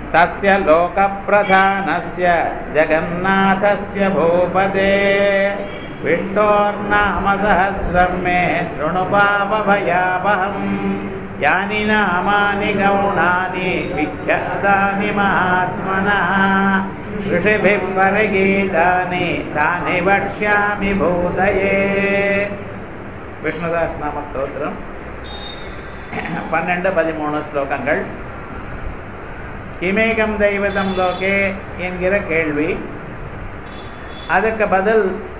तस्य लोकप्रधानस्य जगन्नाथस्य भूपते विष्णोर्नाम सहस्रं मे शृणु पापभयापहम् यानि नामानि गौणानि विख्यातानि महात्मनः ऋषिभिः परिगीतानि तानि वक्ष्यामि भूतये விஷ்ணுதாஸ் நாம ஸ்தோத்திரம் பன்னெண்டு பதிமூணு ஸ்லோகங்கள் கிமேகம் தெய்வதம் லோகே என்கிற கேள்வி அதுக்கு பதில்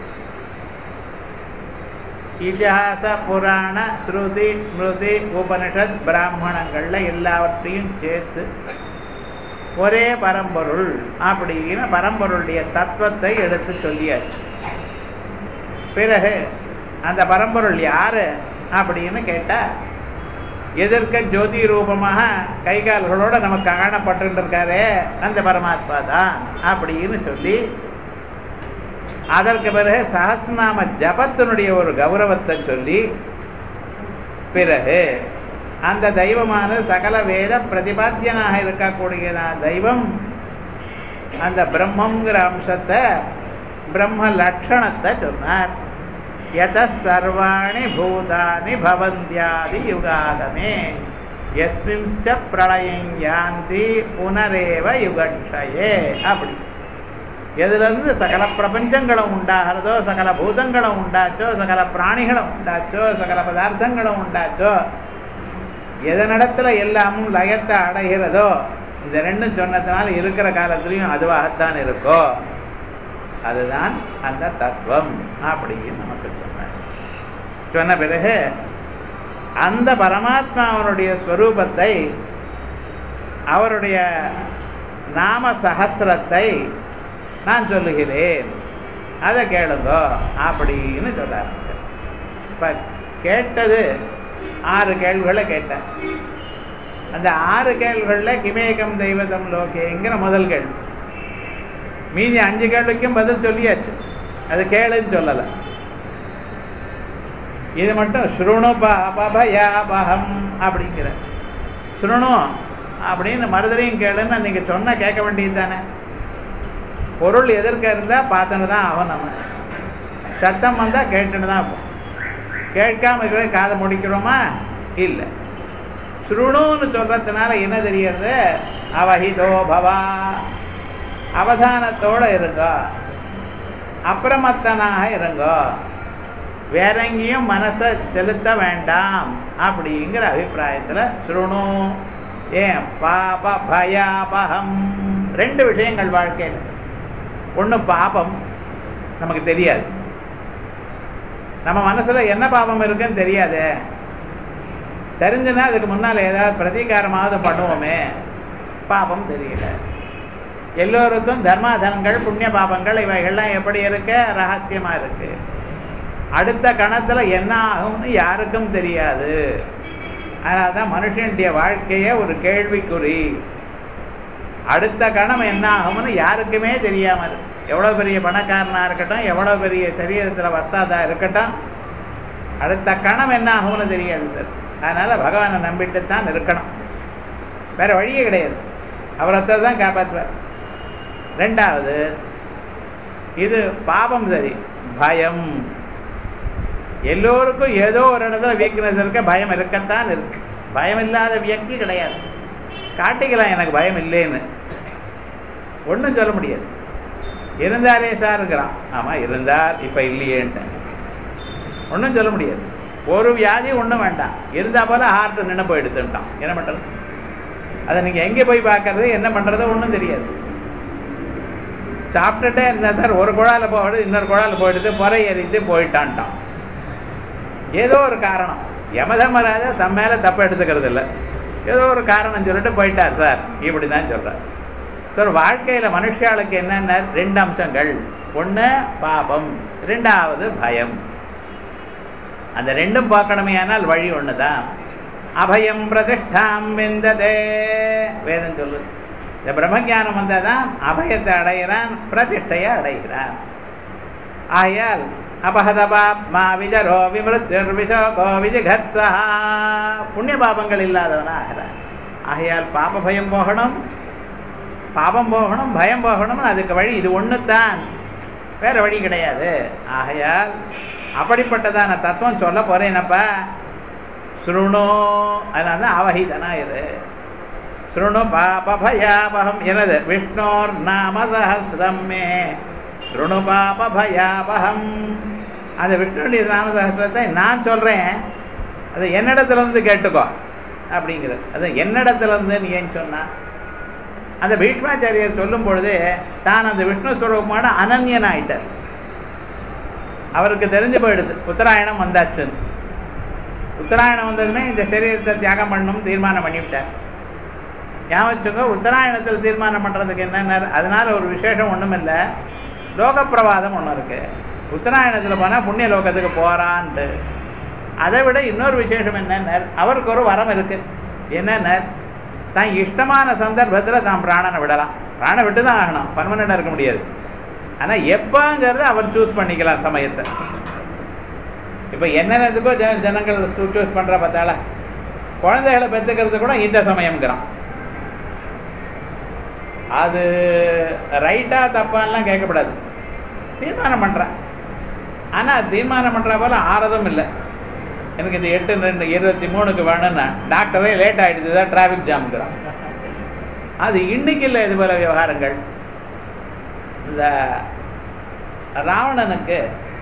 இதிகாச புராண ஸ்ருதி ஸ்மிருதி உபனிஷத் பிராமணங்கள்ல எல்லாவற்றையும் சேர்த்து ஒரே பரம்பொருள் அப்படின்னு பரம்பொருளுடைய தத்துவத்தை எடுத்து சொல்லியாச்சு பிறகு அந்த பரம்பொருள் யாரு அப்படின்னு கேட்டா எதிர்க்க ஜோதி ரூபமாக கை கால்களோட நமக்கு காணப்பட்டு இருக்காரே அந்த பரமாத்மா தான் அப்படின்னு சொல்லி அதற்கு பிறகு சஹஸ்நாம ஜபத்தினுடைய ஒரு கௌரவத்தை சொல்லி பிறகு அந்த தெய்வமானது சகல வேத பிரதிபாத்தியனாக இருக்கக்கூடிய தெய்வம் அந்த பிரம்மங்கிற அம்சத்தை பிரம்ம லட்சணத்தை சொன்னார் யத சர்வாணி பூதானி பவந்தியாதி யுகாகமே எஸ்மின்ஸ்ட பிரளயம் யாந்தி புனரேவ யுகட்சயே அப்படி எதுலேருந்து சகல பிரபஞ்சங்களும் உண்டாகிறதோ சகல பூதங்களும் உண்டாச்சோ சகல பிராணிகளும் உண்டாச்சோ சகல பதார்த்தங்களும் உண்டாச்சோ எதனிடத்துல எல்லாமும் லயத்தை அடைகிறதோ இந்த ரெண்டும் சொன்னதுனால இருக்கிற காலத்திலையும் அதுவாகத்தான் இருக்கோ அதுதான் அந்த தத்துவம் அப்படின்னு நமக்கு சொன்னார் சொன்ன பிறகு அந்த பரமாத்மாவனுடைய ஸ்வரூபத்தை அவருடைய நாம சகசிரத்தை நான் சொல்லுகிறேன் அதை கேளுங்க அப்படின்னு சொல்றாரு இப்ப கேட்டது ஆறு கேள்விகளை கேட்டேன் அந்த ஆறு கேள்விகளில் கிமேகம் தெய்வதம் லோகேங்கிற முதல் கேள்வி மீதி அஞ்சு கேள்விக்கும் பதில் சொல்லியாச்சு அது கேளுன்னு சொல்லலை இது மட்டும் ஸ்ருணு பபயாபகம் அப்படிங்கிற ஸ்ருணு அப்படின்னு மறுதலையும் கேளுன்னு நீங்க சொன்ன கேட்க வேண்டியது தானே பொருள் எதிர்க்க இருந்தா பார்த்துன்னு தான் அவன் நம்ம சத்தம் வந்தா கேட்டுன்னு தான் இருப்போம் கேட்காம இருக்கிற காதை முடிக்கிறோமா இல்லை ஸ்ருணுன்னு சொல்றதுனால என்ன தெரியறது அவஹிதோ பவா அவதானத்தோட இருங்க அப்பிரமத்தனாக இருங்க வேற எங்கேயும் மனசை செலுத்த வேண்டாம் அப்படிங்கிற அபிப்பிராயத்துல சுருணு ஏன் பாப பயாபகம் ரெண்டு விஷயங்கள் வாழ்க்கையில் ஒன்று பாபம் நமக்கு தெரியாது நம்ம மனசுல என்ன பாபம் இருக்குன்னு தெரியாது தெரிஞ்சுன்னா அதுக்கு முன்னால ஏதாவது பிரதீகாரமாவது பண்ணுவோமே பாபம் தெரியல எல்லோருக்கும் தர்மாதனங்கள் புண்ணிய பாபங்கள் இவைகள்லாம் எப்படி இருக்கு ரகசியமா இருக்கு அடுத்த கணத்துல என்ன ஆகும்னு யாருக்கும் தெரியாது அதனால்தான் மனுஷனுடைய வாழ்க்கையே ஒரு கேள்விக்குறி அடுத்த கணம் என்ன ஆகும்னு யாருக்குமே தெரியாம இருக்கு எவ்வளவு பெரிய பணக்காரனா இருக்கட்டும் எவ்வளவு பெரிய சரீரத்துல வஸ்தாதா இருக்கட்டும் அடுத்த கணம் என்ன ஆகும்னு தெரியாது சார் அதனால பகவானை நம்பிட்டு தான் இருக்கணும் வேற வழியே கிடையாது அவரத்தை தான் காப்பாற்றுவார் ரெண்டாவது இது பாபம் சரி பயம் எல்லோருக்கும் ஏதோ ஒரு இடத்துல வீக்னஸ் இருக்க பயம் இருக்கத்தான் இருக்கு பயம் இல்லாத வியக்தி கிடையாது காட்டிக்கலாம் எனக்கு பயம் இல்லைன்னு ஒன்றும் சொல்ல முடியாது இருந்தாரே சாருங்கிறான் ஆமா இருந்தார் இப்ப இல்லையேன்ட்டு ஒன்றும் சொல்ல முடியாது ஒரு வியாதி ஒன்றும் வேண்டாம் இருந்தா போல ஹார்ட் நின்று போய் எடுத்துட்டான் என்ன பண்றது அதை நீங்க எங்க போய் பார்க்கறது என்ன பண்றது ஒன்றும் தெரியாது சாப்பிட்டுட்டே இருந்தா சார் ஒரு குழால போயிடுது இன்னொரு குழால போயிடுது பொறை எறித்து போயிட்டான்ட்டான் ஏதோ ஒரு காரணம் யமதர்மராஜா தம் மேல தப்பு எடுத்துக்கிறது இல்லை ஏதோ ஒரு காரணம் சொல்லிட்டு போயிட்டார் சார் இப்படிதான் சொல்றார் சார் வாழ்க்கையில மனுஷாளுக்கு என்னென்ன ரெண்டு அம்சங்கள் ஒண்ணு பாபம் ரெண்டாவது பயம் அந்த ரெண்டும் பார்க்கணுமே ஆனால் வழி ஒண்ணுதான் அபயம் பிரதிஷ்டாம் விந்ததே வேதம் சொல்லுது இந்த பிரம்மஜானம் வந்தாதான் அபயத்தை அடைகிறான் பிரதிஷ்டையை அடைகிறான் ஆகையால் அபஹதபாப்மா விஜரோ விமிருத்திர் விசோகோ விஜிகத்ஸா புண்ணிய பாபங்கள் இல்லாதவனா ஆகிறான் ஆகையால் பாப பயம் போகணும் பாபம் போகணும் பயம் போகணும்னு அதுக்கு வழி இது ஒன்று தான் வேற வழி கிடையாது ஆகையால் அப்படிப்பட்டதான தத்துவம் சொல்ல போறேனப்பா சுருணோ அதனால தான் அவஹிதனா இது சுருணு பாபபயாபகம் எனது விஷ்ணோர் நாம சஹசிரம் மே சுருணு பாபபயாபகம் அந்த விஷ்ணுடைய நாம சஹசிரத்தை நான் சொல்றேன் அது என்னிடத்துல இருந்து கேட்டுக்கோ அப்படிங்கிறது அது என்னிடத்துல இருந்து நீ ஏன் சொன்னா அந்த பீஷ்மாச்சாரியர் சொல்லும் பொழுது தான் அந்த விஷ்ணு ஸ்வரூபமான அனன்யன் ஆயிட்டார் அவருக்கு தெரிஞ்சு போயிடுது உத்தராயணம் வந்தாச்சுன்னு உத்தராயணம் வந்ததுமே இந்த சரீரத்தை தியாகம் பண்ணணும் தீர்மானம் பண்ணிவிட்டார் ஞாபகம் உத்தராயணத்தில் தீர்மானம் பண்றதுக்கு என்ன அதனால ஒரு விசேஷம் ஒண்ணும் இல்லை லோகப்பிரவாதம் ஒன்று இருக்கு உத்தராயணத்தில் போனால் புண்ணிய லோகத்துக்கு போறான்ட்டு அதை விட இன்னொரு விசேஷம் என்னன்னா அவருக்கு ஒரு வரம் இருக்கு என்னன்னா தான் இஷ்டமான சந்தர்ப்பத்தில் தான் பிராணனை விடலாம் பிராணை விட்டு தான் ஆகணும் பர்மனண்டாக இருக்க முடியாது ஆனால் எப்போங்கிறத அவர் சூஸ் பண்ணிக்கலாம் சமயத்தை இப்போ என்னென்னதுக்கோ ஜன ஜனங்கள் சூஸ் பண்ணுற பார்த்தால குழந்தைகளை பெற்றுக்கிறது கூட இந்த சமயம்ங்கிறான் அது ரைட்டா தப்பான்லாம் கேட்கக்கூடாது தீர்மானம் பண்ணுறான் ஆனால் தீர்மானம் பண்ணுற போல ஆறதும் இல்லை எனக்கு இது எட்டு ரெண்டு இருபத்தி மூணுக்கு வேணும்னா டாக்டரே லேட் ஆகிடுது தான் டிராஃபிக் ஜாம்ங்கிறான் அது இன்னைக்கு இல்லை இது போல விவகாரங்கள் இந்த ராவணனுக்கு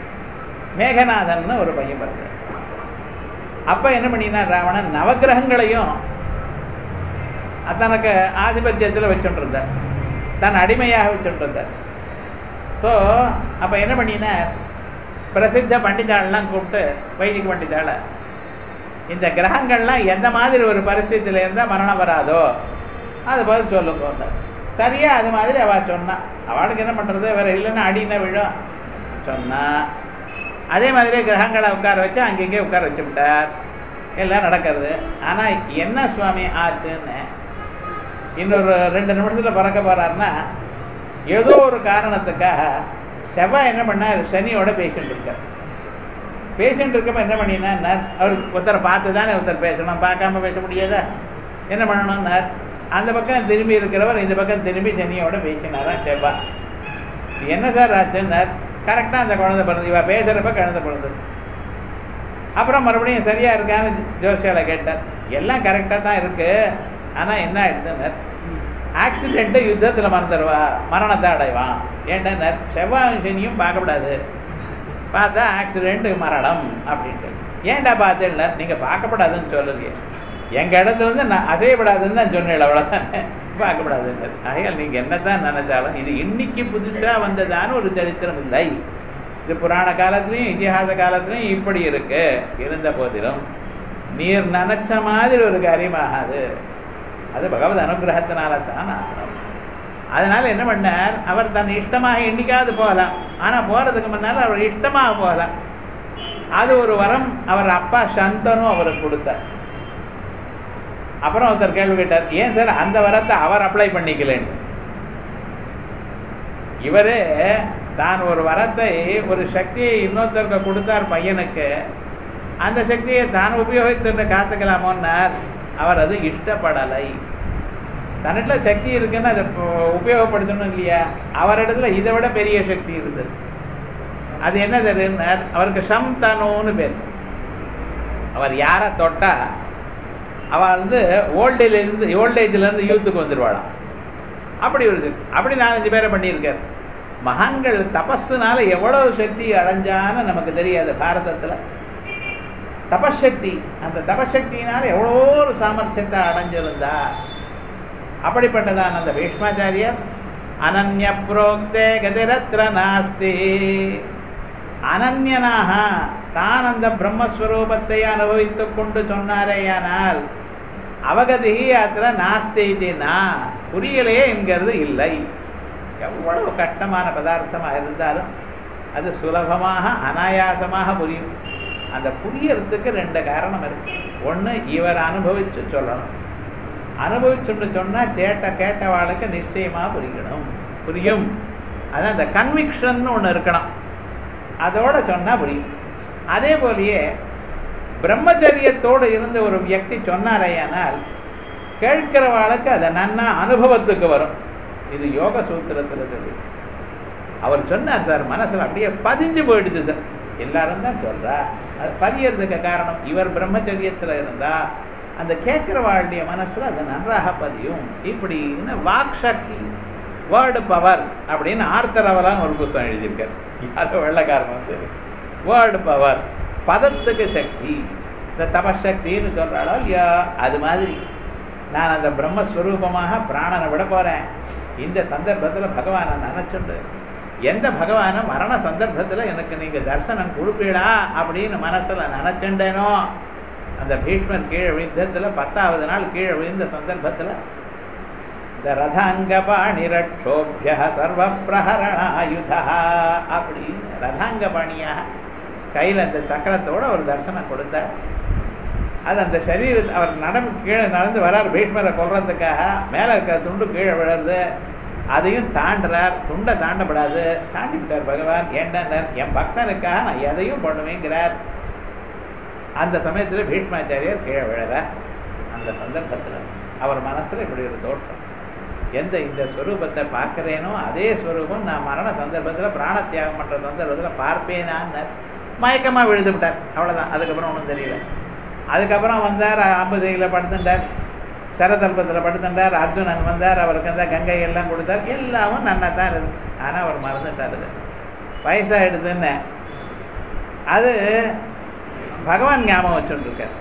மேகநாதன் ஒரு பையன் பிறகு அப்ப என்ன பண்ணினா ராவணன் நவகிரகங்களையும் தனக்கு ஆதிபத்தியத்தில் வச்சுட்டு தன் அடிமையாக வச்சுட்டு ஸோ அப்ப என்ன பண்ணினார் பிரசித்த பண்டிதாள்லாம் கூப்பிட்டு வைதிக பண்டிதாள இந்த கிரகங்கள்லாம் எந்த மாதிரி ஒரு பரிசுத்தில இருந்தால் மரணம் வராதோ அது பதில் சொல்லுங்க சரியா அது மாதிரி அவ சொன்னா அவளுக்கு என்ன பண்றது வேற இல்லைன்னா அடின விழும் சொன்னா அதே மாதிரி கிரகங்களை உட்கார வச்சு அங்கங்கே உட்கார வச்சு விட்டார் எல்லாம் நடக்கிறது ஆனா என்ன சுவாமி ஆச்சுன்னு இன்னொரு ரெண்டு நிமிஷத்துல பறக்க போறாருன்னா ஏதோ ஒரு காரணத்துக்காக செவ்வாய் என்ன பண்ணார் சனியோட பேஷண்ட் இருக்கார் பேஷண்ட் இருக்கப்ப என்ன பண்ணினா அவர் ஒருத்தரை பார்த்து தானே ஒருத்தர் பேசணும் பார்க்காம பேச முடியாதா என்ன பண்ணணும்னார் அந்த பக்கம் திரும்பி இருக்கிறவர் இந்த பக்கம் திரும்பி சனியோட பேசினாரா செவ்வாய் என்ன சார் ஆச்சுன்னார் கரெக்டாக அந்த குழந்தை பிறந்து இவ பேசுறப்ப குழந்தை பிறந்தது அப்புறம் மறுபடியும் சரியா இருக்கான்னு ஜோசியால கேட்டார் எல்லாம் கரெக்டாக தான் இருக்கு ஆனால் என்ன ஆயிடுதுன்னார் ஆக்சிடென்ட்டு யுத்தத்தில் மறந்துடுவா மரணத்தை அடைவான் ஏன்டா செவ்வாய் சனியும் பார்க்கக்கூடாது பார்த்தா ஆக்சிடென்ட் மரணம் அப்படின்ட்டு ஏன்டா பார்த்தேன்ல நீங்கள் பார்க்கப்படாதுன்னு சொல்லுங்க எங்கள் இடத்துல இருந்து நான் அசையப்படாதுன்னு தான் சொன்னேன் அவ்வளோதான் பார்க்கப்படாதுன்னு ஆகையால் நீங்கள் என்னதான் நினைச்சாலும் இது இன்னைக்கு புதுசாக வந்ததான ஒரு சரித்திரம் இல்லை இது புராண காலத்திலையும் இதிகாச காலத்திலையும் இப்படி இருக்கு இருந்த போதிலும் நீர் நினைச்ச மாதிரி ஒரு காரியமாகாது அது பகவத் அனுகிரகத்தினால தான் ஆகணும் அதனால என்ன பண்ணார் அவர் தன் இஷ்டமாக என்னைக்காவது போகலாம் ஆனா போறதுக்கு முன்னால அவர் இஷ்டமாக போகலாம் அது ஒரு வரம் அவர் அப்பா சந்தனும் அவருக்கு கொடுத்தார் அப்புறம் ஒருத்தர் கேள்வி கேட்டார் ஏன் சார் அந்த வரத்தை அவர் அப்ளை பண்ணிக்கலன்னு இவரே தான் ஒரு வரத்தை ஒரு சக்தியை இன்னொருத்தருக்கு கொடுத்தார் பையனுக்கு அந்த சக்தியை தான் உபயோகித்து காத்துக்கலாமோன்னார் அவர் அது இஷ்டப்படலை தன்னிடத்துல சக்தி இருக்குன்னு அதை உபயோகப்படுத்தணும் இல்லையா அவரிடத்துல இதை விட பெரிய சக்தி இருந்தது அது என்ன தெரியும்னார் அவருக்கு சம் தனோன்னு பேர் அவர் யாரை தொட்டா அவ வந்து ஓல்டேஜ்ல இருந்து ஓல்டேஜ்ல இருந்து யூத்துக்கு வந்துடுவாளாம் அப்படி ஒரு அப்படி நாலஞ்சு பேரை பண்ணியிருக்காரு மகான்கள் தபஸுனால எவ்வளவு சக்தி அடைஞ்சான்னு நமக்கு தெரியாது பாரதத்துல தபசக்தி அந்த தபசக்தியினால எவ்வளோ ஒரு சாமர்த்தியத்தை அடைஞ்சிருந்தா அப்படிப்பட்டதான் அந்த பீஷ்மாச்சாரியர் அனன்ய புரோக்தே கதிரத்ர நாஸ்தி அனன்யனாக தான் அந்த பிரம்மஸ்வரூபத்தை அனுபவித்துக் கொண்டு சொன்னாரேயானால் அவகதி அத்திர நாஸ்தினா புரியலையே என்கிறது இல்லை எவ்வளவு கஷ்டமான பதார்த்தமாக இருந்தாலும் அது சுலபமாக அனாயாசமாக புரியும் அந்த புரியறதுக்கு ரெண்டு காரணம் இருக்கு ஒன்று இவர் அனுபவிச்சு சொல்லணும் அனுபவிச்சுட்டு சொன்னா கேட்ட கேட்டவாளுக்கு நிச்சயமா புரியணும் புரியும் அதான் அந்த கன்விக்ஷன் ஒன்று இருக்கணும் அதோட சொன்னா புரியும் அதே போலயே பிரம்மச்சரியத்தோடு இருந்து ஒரு வியக்தி சொன்னாரேயானால் கேட்கிறவாளுக்கு அதை நன்னா அனுபவத்துக்கு வரும் இது யோக சூத்திரத்துல சொல்லி அவர் சொன்னார் சார் மனசுல அப்படியே பதிஞ்சு போயிடுது சார் எல்லாரும் தான் சொல்றா அது பதியறதுக்கு காரணம் இவர் பிரம்மச்சரியத்துல இருந்தா அந்த கேட்கிறவாளுடைய மனசுல அது நன்றாக பதியும் இப்படின்னு வாக் சக்தி வேர்டு பவர் அப்படின்னு ஆர்த்தரவலான்னு ஒரு புஸ்தகம் எழுதியிருக்காரு யாரோ வெள்ளக்காரன் வந்து வேர்டு பவர் பதத்துக்கு சக்தி இந்த தபசக்தின்னு சொல்றாளோ இல்லையா அது மாதிரி நான் அந்த பிரம்மஸ்வரூபமாக பிராணனை விட போறேன் இந்த சந்தர்ப்பத்துல பகவானை நினைச்சுண்டு எந்த பகவான மரண சந்தர்ப்பத்துல எனக்கு நீங்க தரிசனம் கொடுப்பீடா அப்படின்னு மனசுல நினைச்சுண்டேனோ அந்த பீஷ்மர் கீழே விழுந்ததுல பத்தாவது நாள் கீழே விழுந்த சந்தர்ப்பத்துல இந்த ரதாங்கபாணிரட்சோபிய சர்வ பிரஹரணாயுதா அப்படின்னு ரதாங்கபாணியாக கையில் அந்த சக்கரத்தோட ஒரு தரிசனம் கொடுத்தார் அது அந்த சரீரத்தை அவர் நடம் கீழே நடந்து வரார் பீஷ்மரை கொல்றதுக்காக மேலே இருக்கிற துண்டு கீழே விழுறது அதையும் தாண்டுறார் துண்டை தாண்டப்படாது தாண்டி விட்டார் பகவான் ஏண்டார் என் பக்தனுக்காக நான் எதையும் பண்ணுவேங்கிறார் அந்த சமயத்தில் பீஷ்மாச்சாரியர் கீழே விழறார் அந்த சந்தர்ப்பத்தில் அவர் மனசுல இப்படி ஒரு தோற்றம் எந்த இந்த ஸ்வரூபத்தை பார்க்கிறேனோ அதே ஸ்வரூபம் நான் மரண சந்தர்ப்பத்தில் பிராண தியாகம் பண்ற சந்தர்ப்பத்தில் பார்ப்பேனான்னு மயக்கமா விழுது விட்டார் அவ்வளவுதான் அதுக்கப்புறம் ஒன்றும் தெரியல அதுக்கப்புறம் வந்தார் அம்புதையில் படுத்துட்டார் சரதல்பத்தில் படுத்துட்டார் அர்ஜுனன் வந்தார் அவருக்கு அந்த கங்கை எல்லாம் கொடுத்தார் எல்லாமும் நன்னா தான் இருக்கு ஆனால் அவர் மறந்துட்டார் அது வயசாகிடுதுன்னு அது பகவான் ஞாபகம் வச்சுருக்கார்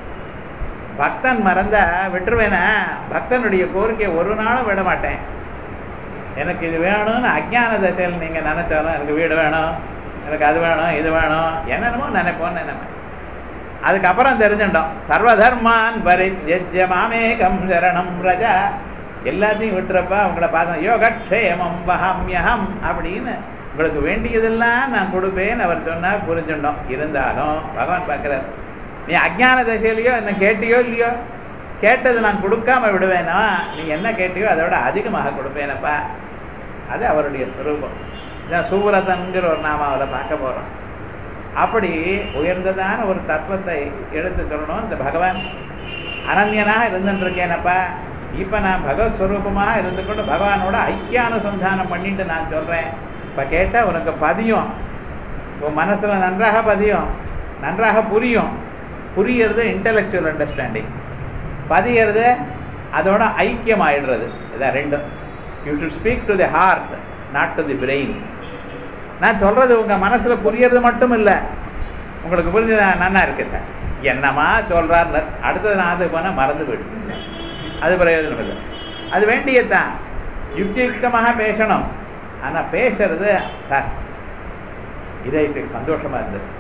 பக்தன் மறந்தா விட்டுருவேனா பக்தனுடைய கோரிக்கையை ஒரு நாளும் விட மாட்டேன் எனக்கு இது வேணும்னு அஜ்ஞான தசையில் நீங்கள் நினைச்சாலும் எனக்கு வீடு வேணும் எனக்கு அது வேணும் இது வேணும் என்னென்னமோ நினைப்போன்னு நினைப்பேன் அதுக்கப்புறம் தெரிஞ்சுட்டோம் சர்வதர்மான் பரித்ய மாமேகம் சரணம் ரஜா எல்லாத்தையும் விட்டுறப்ப அவங்கள பார்த்தோம் யோகக்ஷேமம் வஹம்யஹம் அப்படின்னு உங்களுக்கு வேண்டியதெல்லாம் நான் கொடுப்பேன்னு அவர் சொன்னார் புரிஞ்சுட்டோம் இருந்தாலும் பகவான் பார்க்குறார் நீ அஜ்ஞான தசையிலையோ என்ன கேட்டியோ இல்லையோ கேட்டது நான் கொடுக்காம விடுவேனா நீ என்ன கேட்டியோ அதை விட அதிகமாக கொடுப்பேனப்பா அது அவருடைய ஸ்வரூபம் இதான் சூரதன்கிற ஒரு நாமாவில் பார்க்க போகிறோம் அப்படி உயர்ந்ததான ஒரு தத்துவத்தை எடுத்து சொல்லணும் இந்த பகவான் அனன்யனாக இருந்துருக்கேனப்பா இப்போ நான் பகவத் ஸ்வரூபமாக இருந்து கொண்டு பகவானோட ஐக்கியானுசந்தானம் பண்ணிட்டு நான் சொல்கிறேன் இப்போ கேட்டால் உனக்கு பதியும் உன் மனசில் நன்றாக பதியும் நன்றாக புரியும் புரியறது இன்டலெக்சுவல் அண்டர்ஸ்டாண்டிங் பதியறது அதோட ஐக்கியம் ஆயிடுறது இதான் ரெண்டும் you should speak to the heart not to the brain நான் சொல்றது உங்க மனசுல புரியறது மட்டும் இல்லை உங்களுக்கு புரிஞ்சது நன்னா இருக்கு சார் என்னமா சொல்றாரு அடுத்தது நான் அது போனால் மறந்து போயிடுச்சு அது பிரயோஜனம் இல்லை அது வேண்டியதுதான் யுக்தியுக்தமாக பேசணும் ஆனா பேசுறது சார் இதயத்துக்கு சந்தோஷமா இருந்தது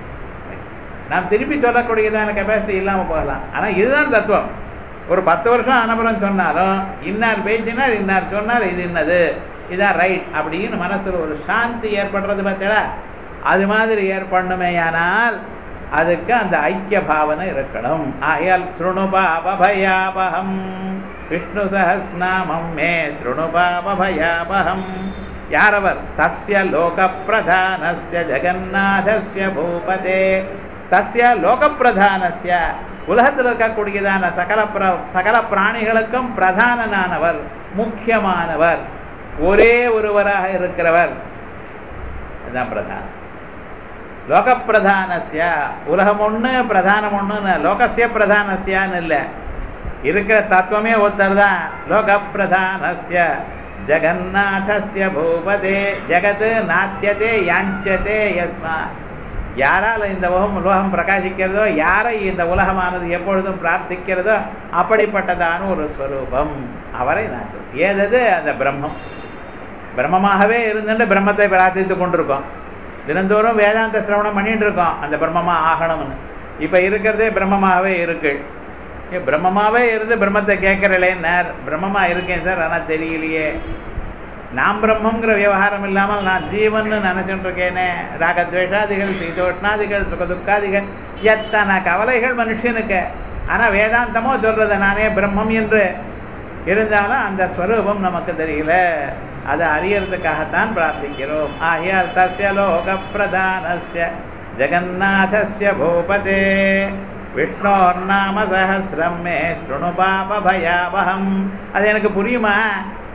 நாம் திருப்பி சொல்லக்கூடியதான கெப்பாசிட்டி இல்லாமல் போகலாம் ஆனால் இதுதான் தத்துவம் ஒரு பத்து வருஷம் அனுபவம் சொன்னாலும் இன்னார் பேசினார் இன்னார் சொன்னார் இது என்னது இதான் ரைட் அப்படின்னு மனசில் ஒரு சாந்தி ஏற்படுறது பார்த்தா அது மாதிரி ஏற்படணுமேயானால் அதுக்கு அந்த ஐக்கிய பாவனை இருக்கணும் ஆயால் ஸ்ருணுபாபயாபகம் விஷ்ணு சஹஸ்நாமம் மே ஸ்ருணுபாபயாபகம் யாரவர் தஸ்ய லோக பிரதானஸ்ய ஜெகநாதஸ்ய பூபதே தஸ்ய லோக பிரதானஸ்ய உலகத்தில் இருக்கக்கூடியதான சகல பிர சகல பிராணிகளுக்கும் பிரதானனானவர் முக்கியமானவர் ஒரே ஒருவராக இருக்கிறவர் அதுதான் பிரதானம் லோக பிரதானஸ்ய உலகம் ஒன்று பிரதானம் ஒன்றுன்னு லோகசிய பிரதானஸ்யான்னு இல்லை இருக்கிற தத்துவமே ஒருத்தர் தான் லோக பிரதானஸ்ய ஜெகநாதஸ்ய பூபதே ஜெகத் நாத்தியதே யாஞ்சதே யஸ்மா யாரால் இந்த உலகம் உலகம் பிரகாசிக்கிறதோ யாரை இந்த உலகமானது எப்பொழுதும் பிரார்த்திக்கிறதோ அப்படிப்பட்டதான ஒரு ஸ்வரூபம் அவரை நான் சொல் ஏதது அந்த பிரம்மம் பிரம்மமாகவே இருந்துட்டு பிரம்மத்தை பிரார்த்தித்து கொண்டிருக்கோம் தினந்தோறும் வேதாந்த சிரவணம் பண்ணிட்டு இருக்கோம் அந்த பிரம்மமா ஆகணும்னு இப்போ இருக்கிறதே பிரம்மமாகவே இருக்கு பிரம்மமாகவே இருந்து பிரம்மத்தை கேட்கறலேன்னார் பிரம்மமா இருக்கேன் சார் ஆனால் தெரியலையே நான் பிரம்மங்கிற விவகாரம் இல்லாமல் நான் ஜீவன் நினைச்சுட்டு இருக்கேனே ராகத்வேஷாதிகள் சீதோஷ்ணாதிகள் சுகதுக்காதிகள் எத்தனை கவலைகள் மனுஷனுக்கு ஆனால் வேதாந்தமோ சொல்றது நானே பிரம்மம் என்று இருந்தாலும் அந்த ஸ்வரூபம் நமக்கு தெரியல அதை அறியறதுக்காகத்தான் பிரார்த்திக்கிறோம் ஆகியால் தஸ்ய லோக பிரதானஸ்ய ஜெகநாதஸ்ய பூபதே விஷ்ணோர் நாம சஹசிரம் மே ஸ்ருணு பாப பயாவகம் அது எனக்கு புரியுமா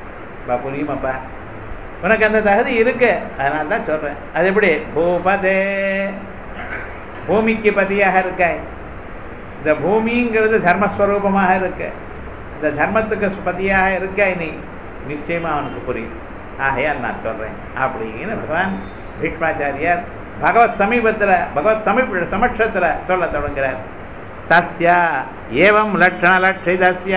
பா புரியுமாப்பா உனக்கு அந்த தகுதி இருக்கு அதனால தான் சொல்றேன் அது எப்படி பூபதே பூமிக்கு பதியாக இருக்காய் இந்த பூமிங்கிறது தர்மஸ்வரூபமாக இருக்கு இந்த தர்மத்துக்கு பதியாக இருக்காய் நீ நிச்சயமா அவனுக்கு புரியும் ஆகையால் நான் சொல்றேன் அப்படின்னு பகவான் பீஷ்மாச்சாரியார் பகவத் சமீபத்தில் பகவத் சமீப சமட்சத்தில் சொல்ல தொடங்குகிறார் தஸ்யா ஏவம் லட்சண லட்சிதஸ்ய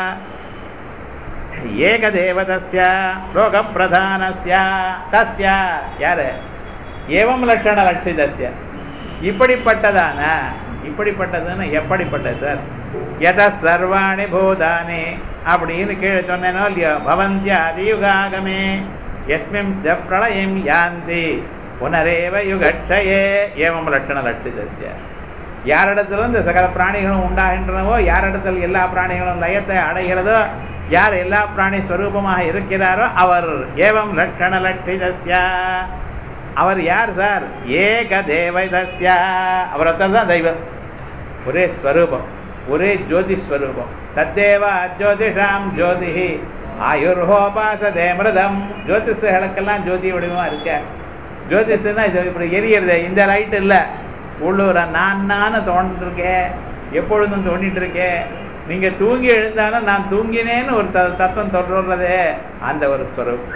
ஏகதேவதஸ்ய லோகப்பிரதானஸ்ய தஸ்ய யாரு ஏவம் லட்சண லட்சிதஸ்ய இப்படிப்பட்டதான இப்படிப்பட்டதுன்னு எப்படிப்பட்டது சார் எத சர்வாணி பூதானி அப்படின்னு கீழே சொன்னேனோ இல்லையோ பவந்தியாதி யுகாகமே எஸ்மிம் ச பிரளயம் யாந்தி புனரேவ யுகட்சயே ஏவம் லட்சண லட்சிதஸ்ய யாரிடத்துல இந்த சகல பிராணிகளும் உண்டாகின்றனவோ யாரிடத்தில் எல்லா பிராணிகளும் லயத்தை அடைகிறதோ யார் எல்லா பிராணி ஸ்வரூபமாக இருக்கிறாரோ அவர் ஏவம் லட்சண லட்சிதஸ்ய அவர் யார் சார் ஏக தேவதஸ்ய அவர் ஒருத்தர் தான் தெய்வம் ஒரே ஸ்வரூபம் ஒரே ஜோதி ஸ்வரூபம் தத்தேவ ஜோதிஷாம் ஜோதி ஆயுர்ஹோபாசதே மிருதம் ஜோதிஷர்களுக்கெல்லாம் ஜோதி வடிவமா இருக்க ஜோதிஷன்னா இது இப்படி எரியறது இந்த லைட் இல்லை உள்ளூர நான் நானு தோண்டிருக்கேன் எப்பொழுதும் தோண்டிட்டு இருக்கேன் நீங்க தூங்கி எழுந்தாலும் நான் தூங்கினேன்னு ஒரு த- தத்துவம் தொடர்றதே அந்த ஒரு ஸ்வரூப்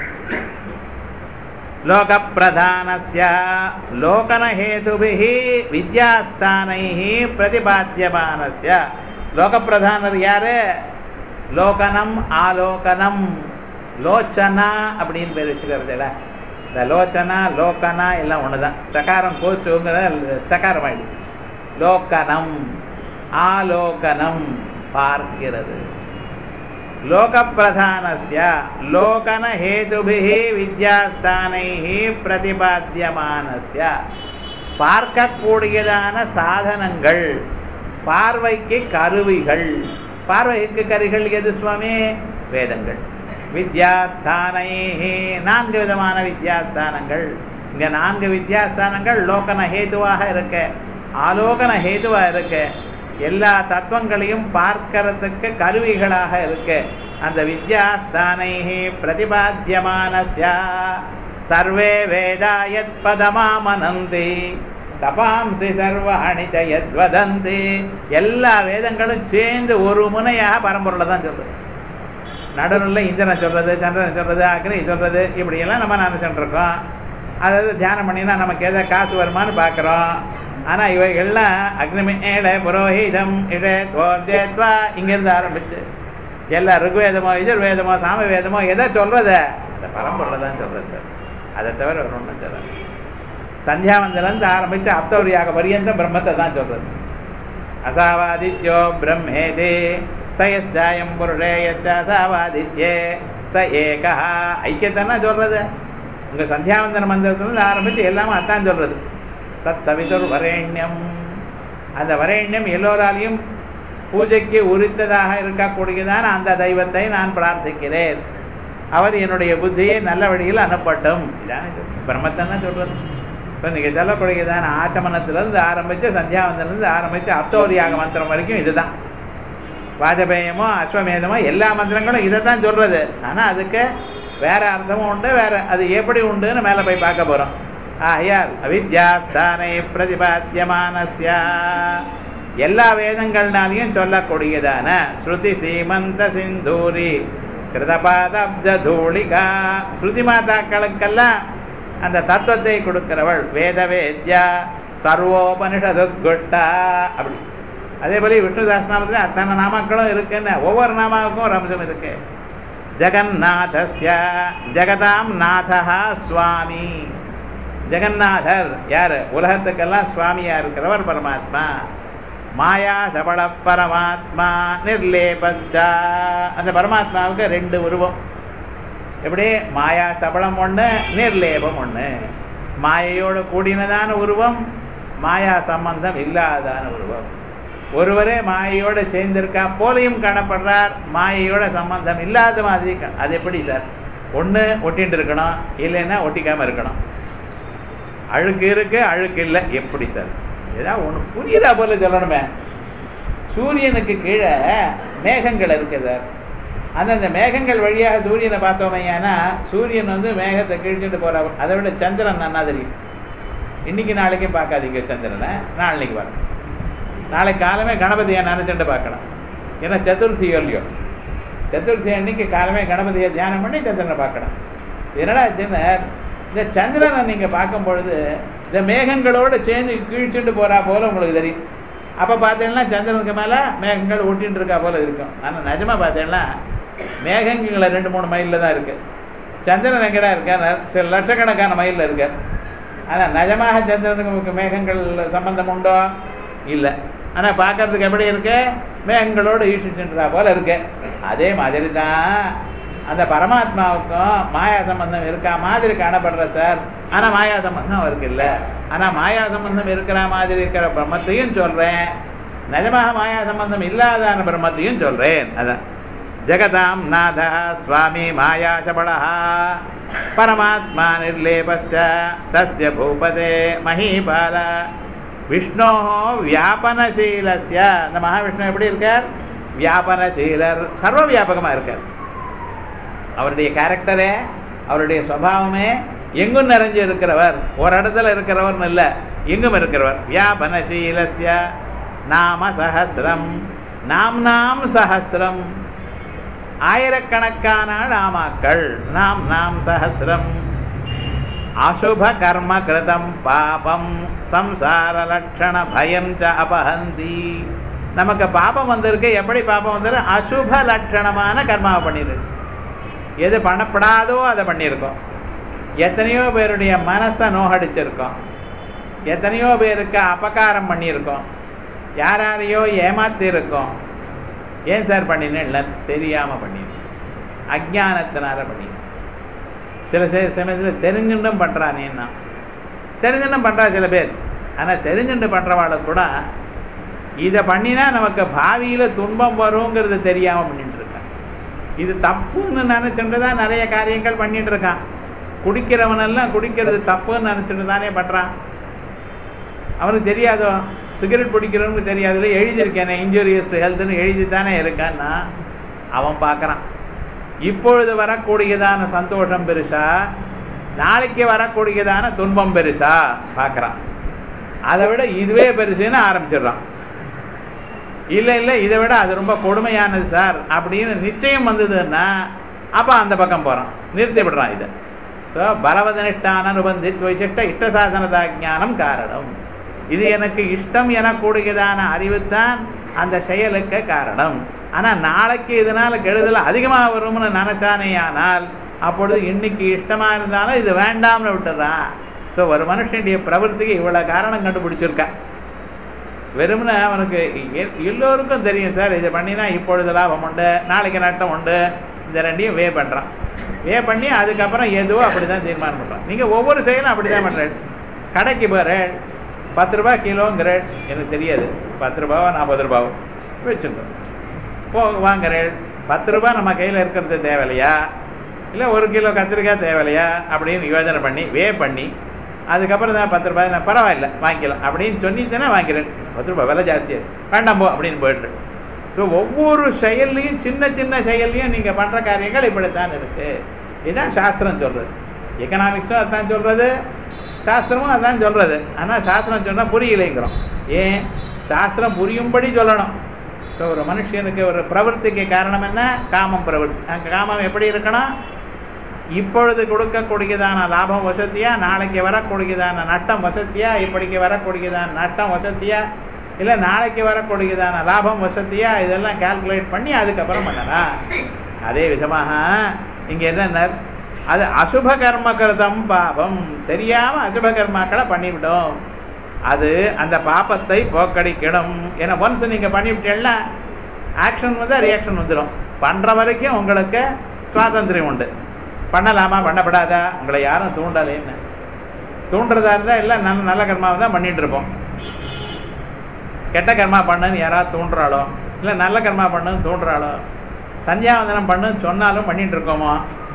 லோக பிரதானஸ்ய லோகன ஹேதுபிஹ வித்யாஸ்தானைஹ பிரதிபாத்தியமானஸ்ய லோக பிரதானர் யாரு லோகனம் ஆலோகனம் லோச்சனா அப்படின்னு பேர் வச்சுக்கிறதுல இந்த லோச்சனா லோகனா எல்லாம் ஒண்ணுதான் சகாரம் கோசுங்கிறத சகாரம் ஆயிடுது லோகனம் ஆலோகனம் பார்க்கிறது லோகப்பிரதானஸ்ய லோகன ஹேதுபிஹ வித்யாஸ்தானைஹ பிரதிபாத்தியமானஸ்ய பார்க்கக்கூடியதான சாதனங்கள் பார்வைக்கு கருவிகள் பார்வைக்கு கருவிகள் எது சுவாமி வேதங்கள் வித்யாஸ்தானைஹ நான்கு விதமான வித்யாஸ்தானங்கள் இங்க நான்கு வித்யாஸ்தானங்கள் லோகன ஹேதுவாக இருக்கு ஆலோகன ஹேதுவா இருக்கு எல்லா தத்துவங்களையும் பார்க்கறதுக்கு கருவிகளாக இருக்கு அந்த வித்யாஸ்தானை பிரதிபாத்தியமானஸ்ய சர்வே வேதா யத் பதமாமனந்தி தபாம்சி சர்வாணி யத் வதந்தி எல்லா வேதங்களும் சேர்ந்து ஒரு முனையாக பரம்பொருளை தான் சொல்றது நடுவில் இந்திரனை சொல்றது சந்திரனை சொல்றது அக்னி சொல்றது இப்படியெல்லாம் நம்ம நினைச்சுட்டு இருக்கோம் அதாவது தியானம் பண்ணினா நமக்கு எதை காசு வருமானு பார்க்குறோம் ஆனா இவைகள்லாம் அக்னிமேல புரோஹிதம் இடே தோர்ஜேத்வா இங்கிருந்து ஆரம்பிச்சு எல்லா ருக்வேதமோ எஜுர்வேதமோ சாம வேதமோ எதை சொல்றத அந்த பரம்பொருளை தான் சொல்றது சார் அதை தவிர ஒரு ஒன்றும் சொல்றது சந்தியாவந்திலிருந்து ஆரம்பிச்சு அப்தௌரியாக பரியந்தம் பிரம்மத்தை தான் சொல்றது அசாவாதித்யோ பிரம்மேதே சயஸ்டாயம் புருஷே அசாவாதித்யே ச ஏகா ஐக்கியத்தானா சொல்றது உங்க சந்தியாவந்தன மந்திரத்திலிருந்து ஆரம்பிச்சு எல்லாமே அதான் சொல்றது தத் சவிதர் வரேண்யம் அந்த வரேண்யம் எல்லோராலையும் பூஜைக்கு உரித்ததாக இருக்கக்கூடியதான அந்த தெய்வத்தை நான் பிரார்த்திக்கிறேன் அவர் என்னுடைய புத்தியை நல்ல வழியில் அனுப்பட்டும் இதானே சொல்றது. பிரம்மத்தன்னா சொல்றது இப்போ நீங்கள் சொல்லக்கூடியதான ஆச்சமனத்திலிருந்து ஆரம்பித்து சந்தியாவந்தனிலிருந்து ஆரம்பித்து அப்தோரியாக மந்திரம் வரைக்கும் இதுதான் வாஜபேயமோ அஸ்வமேதமோ எல்லா மந்திரங்களும் இதை தான் சொல்றது ஆனால் அதுக்கு வேற அர்த்தமும் உண்டு வேற அது எப்படி உண்டுன்னு மேலே போய் பார்க்க போகிறோம் ஆகையால் அவித்யாஸ்தானை பிரதிபாத்தியமானஸ்ய எல்லா வேதங்கள்னாலையும் சொல்லக்கூடியதான ஸ்ருதி சீமந்த சிந்தூரி கிருதபாதப்த தூளிகா ஸ்ருதி மாதாக்களுக்கெல்லாம் அந்த தத்துவத்தை கொடுக்கிறவள் வேத வேத்யா சர்வோபனிஷதுட்குட்டா அப்படி அதே போல விஷ்ணு சாஸ்திரநாமத்தில் அத்தனை நாமாக்களும் இருக்குன்னு ஒவ்வொரு நாமாவுக்கும் ஒரு அம்சம் இருக்கு ஜெகநாதஸ்ய ஜெகதாம் நாதா சுவாமி ஜெகநாதர் யார் உலகத்துக்கெல்லாம் சுவாமியா இருக்கிறவர் பரமாத்மா மாயா சபல பரமாத்மா நிர்லேபஸ்டா அந்த பரமாத்மாவுக்கு ரெண்டு உருவம் எப்படி மாயா சபலம் ஒண்ணு நிர்லேபம் ஒண்ணு மாயையோடு கூடினதான உருவம் மாயா சம்பந்தம் இல்லாதான உருவம் ஒருவரே மாயையோட சேர்ந்திருக்கா போலையும் காணப்படுறார் மாயையோட சம்பந்தம் இல்லாத மாதிரி கா- அது எப்படி சார் ஒண்ணு ஒட்டிட்டு இருக்கணும் இல்லைன்னா ஒட்டிக்காம இருக்கணும் அழுக்கு இருக்கு அழுக்கு இல்லை எப்படி சார் ஏதாவது ஒண்ணு புரியுதா போல சொல்லணுமே சூரியனுக்கு கீழே மேகங்கள் இருக்கு சார் அந்தந்த மேகங்கள் வழியாக சூரியனை பார்த்தோமையானா சூரியன் வந்து மேகத்தை கிழிச்சுட்டு போற அதை விட சந்திரன் நன்னா தெரியும் இன்னைக்கு நாளைக்கும் பார்க்காதீங்க சந்திரனை நாளைக்கு பார்க்கணும் நாளைக்கு காலமே கணபதியை நினைச்சுட்டு பார்க்கணும் ஏன்னா சதுர்த்தி இல்லையோ சதுர்த்தி அன்னைக்கு காலமே கணபதியை தியானம் பண்ணி சந்திரனை பார்க்கணும் என்னடா சின்ன இந்த சந்திரனை நீங்க பார்க்கும் பொழுது இந்த மேகங்களோட சேர்ந்து கீழ்ச்சுட்டு போறா போல உங்களுக்கு தெரியும் அப்ப பார்த்தீங்கன்னா சந்திரனுக்கு மேல மேகங்கள் ஒட்டின்னு இருக்கா போல இருக்கும் ஆனா நிஜமா பார்த்தீங்கன்னா மேகங்களை ரெண்டு மூணு மைல்ல தான் இருக்கு சந்திரன் எங்கடா இருக்கார் சில லட்சக்கணக்கான மைல்ல இருக்கார் ஆனா நிஜமாக சந்திரனுக்கு மேகங்கள் சம்பந்தம் உண்டோ இல்லை ஆனா பார்க்கறதுக்கு எப்படி இருக்கு மேகங்களோடு ஈடுச்சுன்றா போல இருக்கு அதே மாதிரி தான் அந்த பரமாத்மாவுக்கும் மாயா சம்பந்தம் இருக்கா மாதிரி காணப்படுற சார் ஆனா மாயா சம்பந்தம் அவருக்கு இல்ல ஆனா மாயா சம்பந்தம் இருக்கிற மாதிரி இருக்கிற பிரம்மத்தையும் சொல்றேன் நிஜமாக மாயா சம்பந்தம் இல்லாதான பிரம்மத்தையும் சொல்றேன் அதான் ஜெகதாம் நாத சுவாமி மாயா சபளா பரமாத்மா நிர்லேபஸ்ச தஸ்ய பூபதே மஹீபால விஷ்ணோ வியாபனசீலஸ்ய அந்த மகாவிஷ்ணு எப்படி இருக்கார் வியாபனசீலர் சர்வ வியாபகமா இருக்கார் அவருடைய கேரக்டரே அவருடைய சுவாவமே எங்கும் நிறைஞ்சு இருக்கிறவர் ஒரு இடத்துல இருக்கிறவர் இல்ல எங்கும் இருக்கிறவர் வியாபனசீலஸ்ய நாம சஹசிரம் நாம் நாம் சஹசிரம் ஆயிரக்கணக்கான நாமாக்கள் நாம் நாம் சஹசிரம் அசுப கர்ம கிருதம் பாபம் சம்சார லட்சண பயம் ச அபஹந்தி நமக்கு பாபம் வந்திருக்கு எப்படி பாபம் வந்திருக்கு அசுப லட்சணமான கர்மாவை பண்ணிருக்கு எது பண்ணப்படாதோ அதை பண்ணியிருக்கோம் எத்தனையோ பேருடைய மனசை நோகடிச்சிருக்கோம் எத்தனையோ பேருக்கு அபகாரம் பண்ணியிருக்கோம் யார் யாரையோ ஏமாத்தி இருக்கோம் ஏன் சார் பண்ணினேன் தெரியாம பண்ணிருக்கோம் அஜானத்தினால பண்ணிருக்கோம் சில சமயத்தில் தெரிஞ்சுட்டும் பண்றானேன்னா தெரிஞ்சுட்டும் பண்றா சில பேர் ஆனா தெரிஞ்சுட்டு பண்றவாளுக்கு கூட இதை பண்ணினா நமக்கு பாவியில துன்பம் வருங்கிறது தெரியாம பண்ணிட்டு இருக்கான் இது தப்புன்னு நினைச்சுட்டு தான் நிறைய காரியங்கள் பண்ணிட்டு இருக்கான் குடிக்கிறவனெல்லாம் குடிக்கிறது தப்புன்னு நினைச்சிட்டு தானே பண்றான் அவனுக்கு தெரியாதோ சிகரெட் பிடிக்கிறவனுக்கு தெரியாதுல எழுதியிருக்கேனே இன்ஜூரியஸ் டு ஹெல்த்னு எழுதி தானே இருக்கான்னா அவன் பார்க்குறான் இப்பொழுது வரக்கூடியதான சந்தோஷம் பெருசா நாளைக்கு வரக்கூடியதான துன்பம் பெருசா பார்க்குறான் அதை விட இதுவே பெருசுன்னு ஆரம்பிச்சிடுறான் இல்லை இல்லை இதை விட அது ரொம்ப கொடுமையானது சார் அப்படின்னு நிச்சயம் வந்ததுன்னா அப்போ அந்த பக்கம் போகிறான் நிறுத்தி விடுறான் இதை ஸோ பலவதனிஷ்டான அனுபந்தித் வைசிஷ்ட இஷ்ட சாசனதா ஞானம் காரணம் இது எனக்கு இஷ்டம் எனக்கூடியதான அறிவுத்தான் அந்த செயலுக்கு காரணம் ஆனா நாளைக்கு இதனால கெடுதல் அதிகமாக வரும்னு நினைச்சானே ஆனால் அப்பொழுது இன்னைக்கு இஷ்டமா இருந்தாலும் இது வேண்டாம்னு விட்டுறான் ஸோ ஒரு மனுஷனுடைய பிரவൃத்திக்கு இவ்வளவு காரணம் கண்டுபிடிச்சிருக்கா வெறும்னா அவனுக்கு எல்லோருக்கும் தெரியும் சார் இதை பண்ணினா இப்பொழுது லாபம் உண்டு நாளைக்கு நட்டம் உண்டு இந்த ரெண்டையும் வே பண்றான் வே பண்ணி அதுக்கப்புறம் எதுவோ அப்படிதான் தீர்மானம் பண்றான் நீங்க ஒவ்வொரு செயலும் அப்படிதான் பண்றேன் கடைக்கு போறேன் பத்து ரூபாய் கிலோங்கிற எனக்கு தெரியாது பத்து ரூபாவோ நாற்பது ரூபாவோ வச்சுக்கோ போ வாங்குறேன் பத்து ரூபாய் நம்ம கையில் இருக்கிறது தேவையில்லையா இல்லை ஒரு கிலோ கத்திரிக்காய் தேவையில்லையா அப்படின்னு யோஜனை பண்ணி வே பண்ணி அதுக்கப்புறம் தான் பத்து ரூபாய் நான் பரவாயில்ல வாங்கிக்கலாம் அப்படின்னு சொன்னித்தானே வாங்கிறேன் பத்து ரூபாய் விலை ஜாஸ்தியாக வேண்டாம் போ அப்படின்னு போயிட்டு ஸோ ஒவ்வொரு செயல்லையும் சின்ன சின்ன செயல்லையும் நீங்கள் பண்ணுற காரியங்கள் இப்படித்தான் இருக்கு இதுதான் சாஸ்திரம் சொல்றது எக்கனாமிக்ஸும் அதான் சொல்றது சாஸ்திரமும் அதான் சொல்றது ஆனால் சாஸ்திரம் சொன்னால் புரியலைங்கிறோம் ஏன் சாஸ்திரம் புரியும்படி சொல்லணும் ஸோ ஒரு மனுஷனுக்கு ஒரு பிரவൃத்திக்கு காரணம் என்ன காமம் பிரவൃத்தி அங்கே காமம் எப்படி இருக்கணும் இப்பொழுது கொடுக்கக்கூடியதான லாபம் வசதியா நாளைக்கு வரக்கூடியதான நட்டம் வசதியா இப்படிக்கு வரக்கூடியதான நட்டம் வசதியா இல்லை நாளைக்கு வரக்கூடியதான லாபம் வசதியா இதெல்லாம் கால்குலேட் பண்ணி அதுக்கப்புறம் பண்ணலாம் அதே விதமாக இங்கே என்ன அது அசுப கர்ம கிருதம் பாபம் தெரியாம அசுப கர்மாக்களை பண்ணிவிடும் அது அந்த பாப்பத்தை போக்கடிக்கணும் ஏன்னா ஒன்ஸ் நீங்க பண்ணிவிட்டீங்கன்னா ஆக்ஷன் வந்து ரியாக்ஷன் வந்துடும் பண்ற வரைக்கும் உங்களுக்கு சுவாதந்திரம் உண்டு பண்ணலாமா பண்ணப்படாதா உங்களை யாரும் தூண்டலேன்னு தூண்டுறதா இருந்தா எல்லாம் நல்ல நல்ல கர்மாவை தான் பண்ணிட்டு இருப்போம் கெட்ட கர்மா பண்ணுன்னு யாராவது தூண்டுறாளோ இல்லை நல்ல கர்மா பண்ணுன்னு தூண்டுறாளோ சந்தியாவந்தனம் பண்ணுன்னு சொன்னாலும் பண்ணிட்டு இருக்கோமோ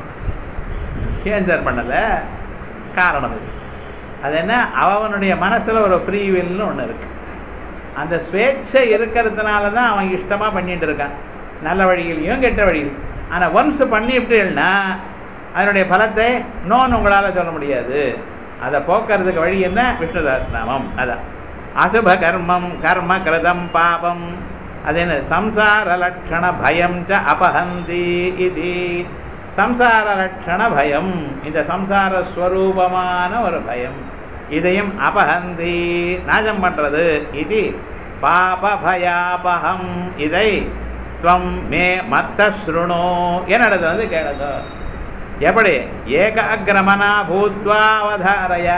ஏன் சார் பண்ணல காரணம் இது அது என்ன அவனுடைய மனசுல ஒரு ஃப்ரீ வில்னு ஒன்று இருக்கு அந்த சுவேட்சை இருக்கிறதுனால தான் அவன் இஷ்டமா பண்ணிட்டு இருக்கான் நல்ல வழியிலையும் கெட்ட வழியிலும் ஆனா ஒன்ஸ் பண்ணிவிட்டீங்கன்னா அதனுடைய பலத்தை நோன்னு உங்களால சொல்ல முடியாது அதை போக்குறதுக்கு வழி என்ன விஷ்ணு சஹஸ்ரநாமம் அதான் அசுப கர்மம் கர்ம கிருதம் பாபம் அது என்ன சம்சார லட்சண பயம் ச அபஹந்தி இது சம்சார லட்சண பயம் இந்த சம்சார ஸ்வரூபமான ஒரு பயம் இதையும் அபஹந்தி நாசம் பண்றது இது பாப பயாபகம் இதை துவம் மே மத்த ஸ்ருணோ என்னடது வந்து கேளுங்க எப்படி ஏகாகிரமனா பூத்வா அவதாரயா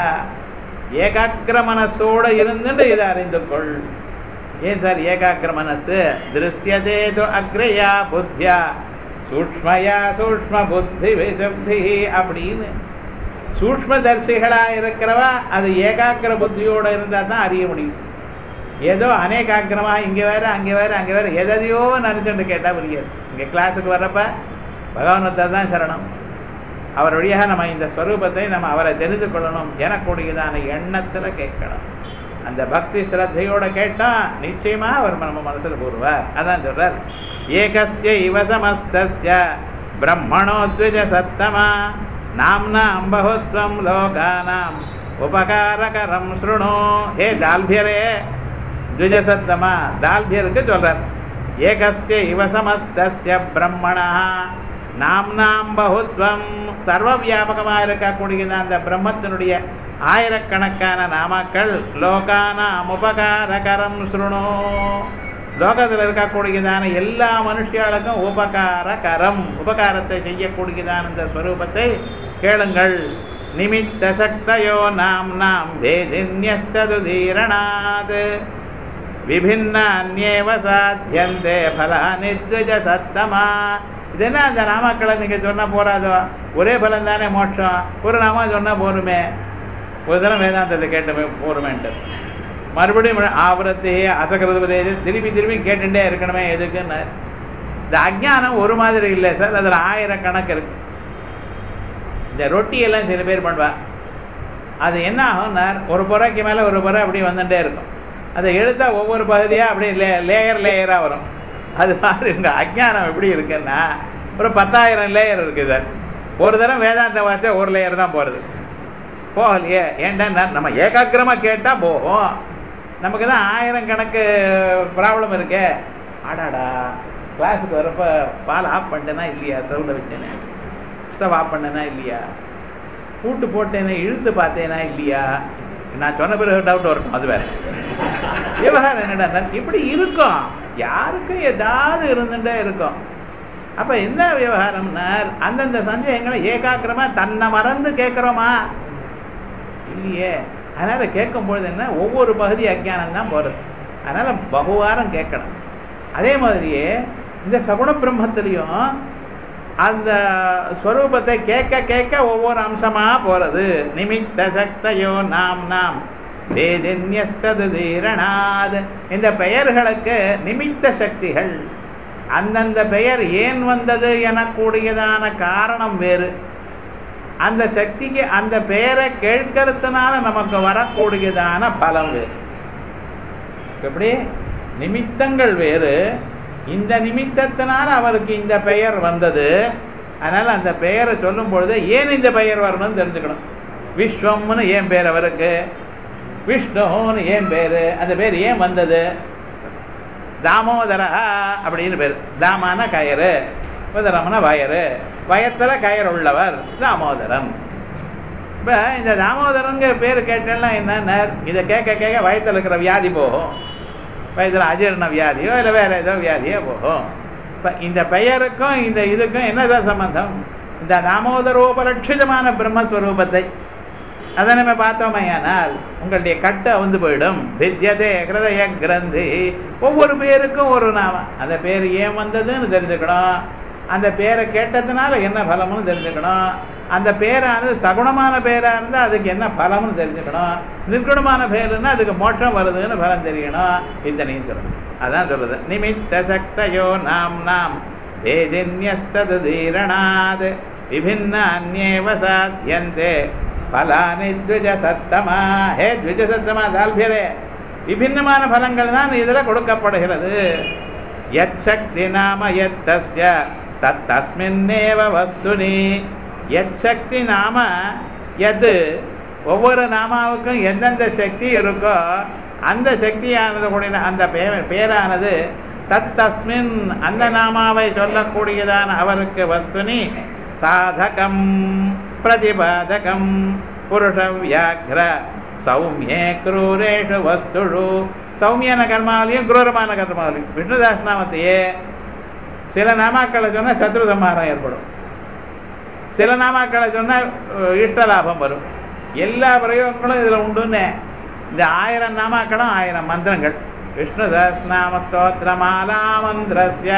ஏகாகிர மனசோடு இருந்துட்டு இதை அறிந்து கொள் ஏன் சார் ஏகாகிர மனசு திருஷ்யதே து அக்ரயா புத்தியா சூக்மயா சூக்ம புத்தி விசுப்தி அப்படின்னு சூக்மதர்சிகளா இருக்கிறவா அது ஏகாகிர புத்தியோட இருந்தா தான் அறிய முடியும் ஏதோ அநேகாக்கிரமா இங்க வேற அங்க வேற அங்க வேற எதையோ நினைச்சுட்டு கேட்டா புரியாது இங்க கிளாஸுக்கு வர்றப்ப பகவானத்தை தான் சரணம் அவர் வழியாக நம்ம இந்த ஸ்வரூபத்தை நம்ம அவரை தெரிந்து கொள்ளணும் எனக்கூடியதான எண்ணத்துல கேட்கணும் அந்த பக்தி ஸ்ரத்தையோட கேட்டா நிச்சயமா அவர் நம்ம மனசுல போடுவார் அதான் சொல்றார் ஏகஸ்ய இவ சமஸ்தஸ்ய பிரம்மணோ த்விஜ சத்தமா நாம்னாம் பகுத்வம் லோகானாம் உபகாரகரம் ஸ்ருணோ ஹே தால்பியரே த்விஜசத்தமா தால்பியருக்கு சொல்றார் ஏகஸ்ய இவ சமஸ்தஸ்ய பிரம்மணா நாம்னாம் பகுத்வம் சர்வ வியாபகமாக இருக்கக்கூடியது அந்த பிரம்மத்தினுடைய ஆயிரக்கணக்கான நாமாக்கள் லோகானாம் உபகாரகரம் ஸ்ருணோ லோகத்தில் இருக்கக்கூடியதான எல்லா மனுஷியாளுக்கும் உபகாரகரம் உபகாரத்தை செய்யக்கூடியதான இந்த ஸ்வரூபத்தை கேளுங்கள் நிமித்த சக்தயோ நாம் நாம் வேதின்யஸ்தது தீரணாத் விபின்னான்யேவ சாத்தியந்தே பலானி த்விஜ சத்தமா இது என்ன அந்த நாமாக்களை நீங்க சொன்னா போறாதோ ஒரே பலன் தானே மோட்சம் ஒரு நாமா சொன்னா போருமே ஒரு தரம் வேதாந்தத்தை கேட்டுமே போருமேன்ட்டு மறுபடியும் ஆவரத்தை அசகிருதே திருப்பி திருப்பி கேட்டுட்டே இருக்கணுமே எதுக்குன்னு இந்த அஜ்ஞானம் ஒரு மாதிரி இல்லை சார் அதில் ஆயிரக்கணக்கு இருக்கு இந்த ரொட்டி எல்லாம் சில பேர் பண்ணுவா அது என்ன ஆகும்னார் ஒரு புறைக்கு மேலே ஒரு புறை அப்படி வந்துட்டே இருக்கும் அதை எடுத்தா ஒவ்வொரு பகுதியாக அப்படியே லே லேயர் லேயராக வரும் அது மாதிரி இந்த அஜ்ஞானம் எப்படி இருக்குன்னா ஒரு பத்தாயிரம் லேயர் இருக்குது சார் ஒரு தரம் வேதாந்தம் வாச்சா ஒரு லேயர் தான் போகிறது போகலையே ஏன்டா நம்ம ஏகாக்கிரமாக கேட்டால் போகும் நமக்கு தான் ஆயிரம் கணக்கு ப்ராப்ளம் இருக்கே ஆடாடா கிளாஸுக்கு வரப்ப பால் ஆஃப் பண்ணிட்டேனா இல்லையா ஸ்டவ்வில் வச்சேனே ஸ்டவ் ஆஃப் பண்ணேனா இல்லையா பூட்டு போட்டேனே இழுத்து பார்த்தேனா இல்லையா நான் சொன்ன பிறகு டவுட் வரும் அது வேற விவகாரம் என்னடா இப்படி இருக்கும் யாருக்கும் ஏதாவது இருந்துட்டே இருக்கும் அப்ப என்ன விவகாரம்னா அந்தந்த சந்தேகங்களை ஏகாக்கிரமா தன்னை மறந்து கேட்கிறோமா இல்லையே அதனால கேட்கும் பொழுது என்ன ஒவ்வொரு பகுதி அஜானம் தான் போறது அதனால பகுவாரம் கேட்கணும் அதே மாதிரியே இந்த சகுண பிரம்மத்திலையும் அந்த ஸ்வரூபத்தை கேட்க கேட்க ஒவ்வொரு அம்சமா போறது நிமித்த சக்தையோ நாம் நாம் வேதின்யஸ்தது தீரணாத் இந்த பெயர்களுக்கு நிமித்த சக்திகள் அந்தந்த பெயர் ஏன் வந்தது எனக்கூடியதான காரணம் வேறு அந்த சக்திக்கு அந்த பெயரை கேட்கறதுனால நமக்கு வரக்கூடியதான பலம் வேறு எப்படி நிமித்தங்கள் வேறு இந்த நிமித்தத்தினால அவருக்கு இந்த பெயர் வந்தது அதனால அந்த பெயரை சொல்லும் பொழுது ஏன் இந்த பெயர் வரணும்னு தெரிஞ்சுக்கணும் விஸ்வம்னு ஏன் பேர் அவருக்கு விஷ்ணுன்னு ஏன் பேரு அந்த பேர் ஏன் வந்தது தாமோதரா அப்படின்னு பேர் தாமான கயறு உதரம்னா வயறு வயத்துல கயர் உள்ளவர் தாமோதரன் இப்ப இந்த தாமோதரங்கிற பேர் கேட்டேன்னா என்ன இதை கேட்க கேட்க வயத்துல இருக்கிற வியாதி போகும் வயதுல அஜீரண வியாதியோ இல்லை வேற ஏதோ வியாதியோ போகும் இப்ப இந்த பெயருக்கும் இந்த இதுக்கும் என்னதான் சம்பந்தம் இந்த தாமோதரோபலட்சிதமான பிரம்மஸ்வரூபத்தை அதை நம்ம பார்த்தோமையானால் உங்களுடைய கட்டு அவுந்து போயிடும் வித்யதே ஹிருதய கிரந்தி ஒவ்வொரு பேருக்கும் ஒரு நாம அந்த பேர் ஏன் வந்ததுன்னு தெரிஞ்சுக்கணும் அந்த பேரை கேட்டதுனால என்ன பலம்னு தெரிஞ்சுக்கணும் அந்த பேரானது சகுணமான பேரா இருந்தா அதுக்கு என்ன பலம்னு தெரிஞ்சுக்கணும் நிர்குணமான பேருன்னா அதுக்கு மோட்சம் வருதுன்னு பலம் தெரியணும் இத்தனையும் சொல்லணும் அதான் சொல்றது நிமித்த சக்தையோ நாம் நாம் வேதின்யஸ்தது தீரணாத் விபின்ன அந்நேவ சாத்தியந்தே பலானி த்விஜ சத்தமா ஹே த்விஜ சத்தமா தால்பியரே விபின்னமான பலங்கள் தான் இதுல கொடுக்கப்படுகிறது யத் சக்தி நாம யத் தஸ்ய தத் தஸ்மின்னேவ வஸ்துனி எத் சக்தி நாம எது ஒவ்வொரு நாமாவுக்கும் எந்தெந்த சக்தி இருக்கோ அந்த சக்தியானது கூடிய அந்த பே- பேரானது தத் தஸ்மின் அந்த நாமாவை சொல்லக்கூடியதான அவருக்கு வஸ்துனி சாதகம் பிரதிபாதகம் புருஷ வியாக்ர சௌமியே குரூரேஷு வஸ்துஷு சௌமியான கர்மாவிலையும் குரூரமான கர்மாவிலையும் விஷ்ணுதாஸ் நாமத்தையே சில நாமாக்களை சொன்னால் சத்ரு சம்ஹாரம் ஏற்படும் சில நாமாக்களை சொன்னால் இஷ்ட லாபம் வரும் எல்லா பிரயோகங்களும் இதில் உண்டுன்னு இந்த ஆயிரம் நாமாக்களும் ஆயிரம் மந்திரங்கள் விஷ்ணு சஹஸ்ரநாம ஸ்தோத்திர மாலா மந்திரஸ்ய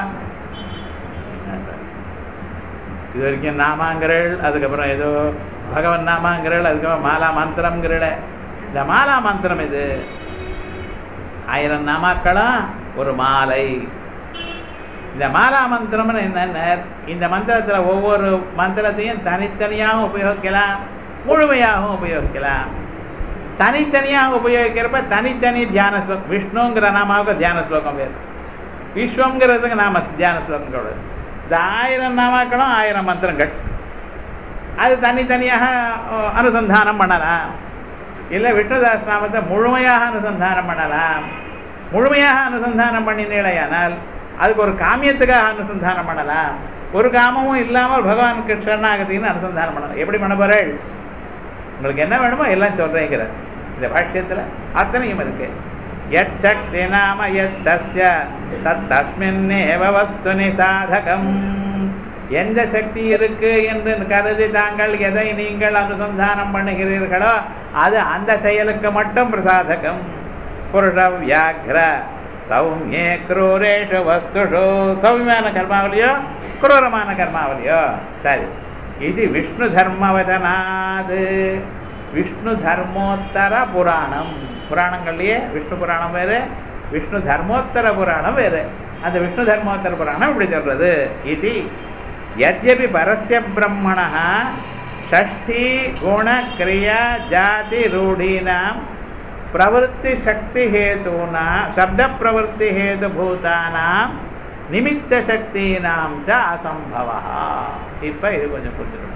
இது வரைக்கும் நாமாங்கிறள் அதுக்கப்புறம் ஏதோ பகவன் நாமாங்கிறள் அதுக்கப்புறம் மாலா மந்திரம்ங்கிறள இந்த மாலா மந்திரம் இது ஆயிரம் நாமாக்களும் ஒரு மாலை இந்த மாலா மந்திரம்னு என்னென்ன இந்த மந்திரத்துல ஒவ்வொரு மந்திரத்தையும் தனித்தனியாகவும் உபயோகிக்கலாம் முழுமையாகவும் உபயோகிக்கலாம் தனித்தனியாக உபயோகிக்கிறப்ப தனித்தனி தியான ஸ்லோகம் விஷ்ணுங்கிற நாமாவுக்கு தியான ஸ்லோகம் வேறு விஸ்வங்கிறதுக்கு நாம தியான ஸ்லோகங்கள் வேறு. இந்த ஆயிரம் நாமாக்களும் ஆயிரம் மந்திரங்கள் அது தனித்தனியாக அஹ், அனுசந்தானம் பண்ணலாம் இல்லை விஷ்ணுதாஸ் நாமத்தை முழுமையாக அனுசந்தானம் பண்ணலாம் முழுமையாக அனுசந்தானம் பண்ணினீழையானால் அதுக்கு ஒரு காமியத்துக்காக அனுசந்தானம் பண்ணலாம் ஒரு காமமும் இல்லாமல் பகவானுக்கு சரணாகதின்னு அனுசந்தானம் பண்ணலாம் எப்படி பண்ண போறேள் உங்களுக்கு என்ன வேணுமோ எல்லாம் சொல்றேங்கிற இந்த பாஷ்யத்துல அத்தனையும் இருக்கு யத் சக்தி நாம யத் தஸ்ய தத் தஸ்மின்னேவ வஸ்துனி சாதகம் எந்த சக்தி இருக்கு என்று கருதி தாங்கள் எதை நீங்கள் அனுசந்தானம் பண்ணுகிறீர்களோ அது அந்த செயலுக்கு மட்டும் பிரசாதகம் புருஷ வியாக்ர சௌமியே குரூரேஷு வஸ்துஷு சௌமியமான கர்மாவலியோ குரூரமான கர்மாவலியோ சரி இது விஷ்ணு தர்மவதனாது விஷ்ணு தர்மோத்தர புராணம் புராணங்கள்லயே விஷ்ணு புராணம் வேறு விஷ்ணு தர்மோத்தர புராணம் வேறு அந்த விஷ்ணு தர்மோத்தர புராணம் இப்படி சொல்றது இது யத்யபி பரஸ்ய பிரம்மண ஷஷ்டி குண கிரியா ஜாதி ரூಢீனாம் பிரவருத்தி சக்தி ஹேதூனா சப்த பிரவருத்தி ஹேது பூதானாம் நிமித்த சக்தினாம் ச அசம்பவா இப்ப இது கொஞ்சம் புரிஞ்சுக்கணும்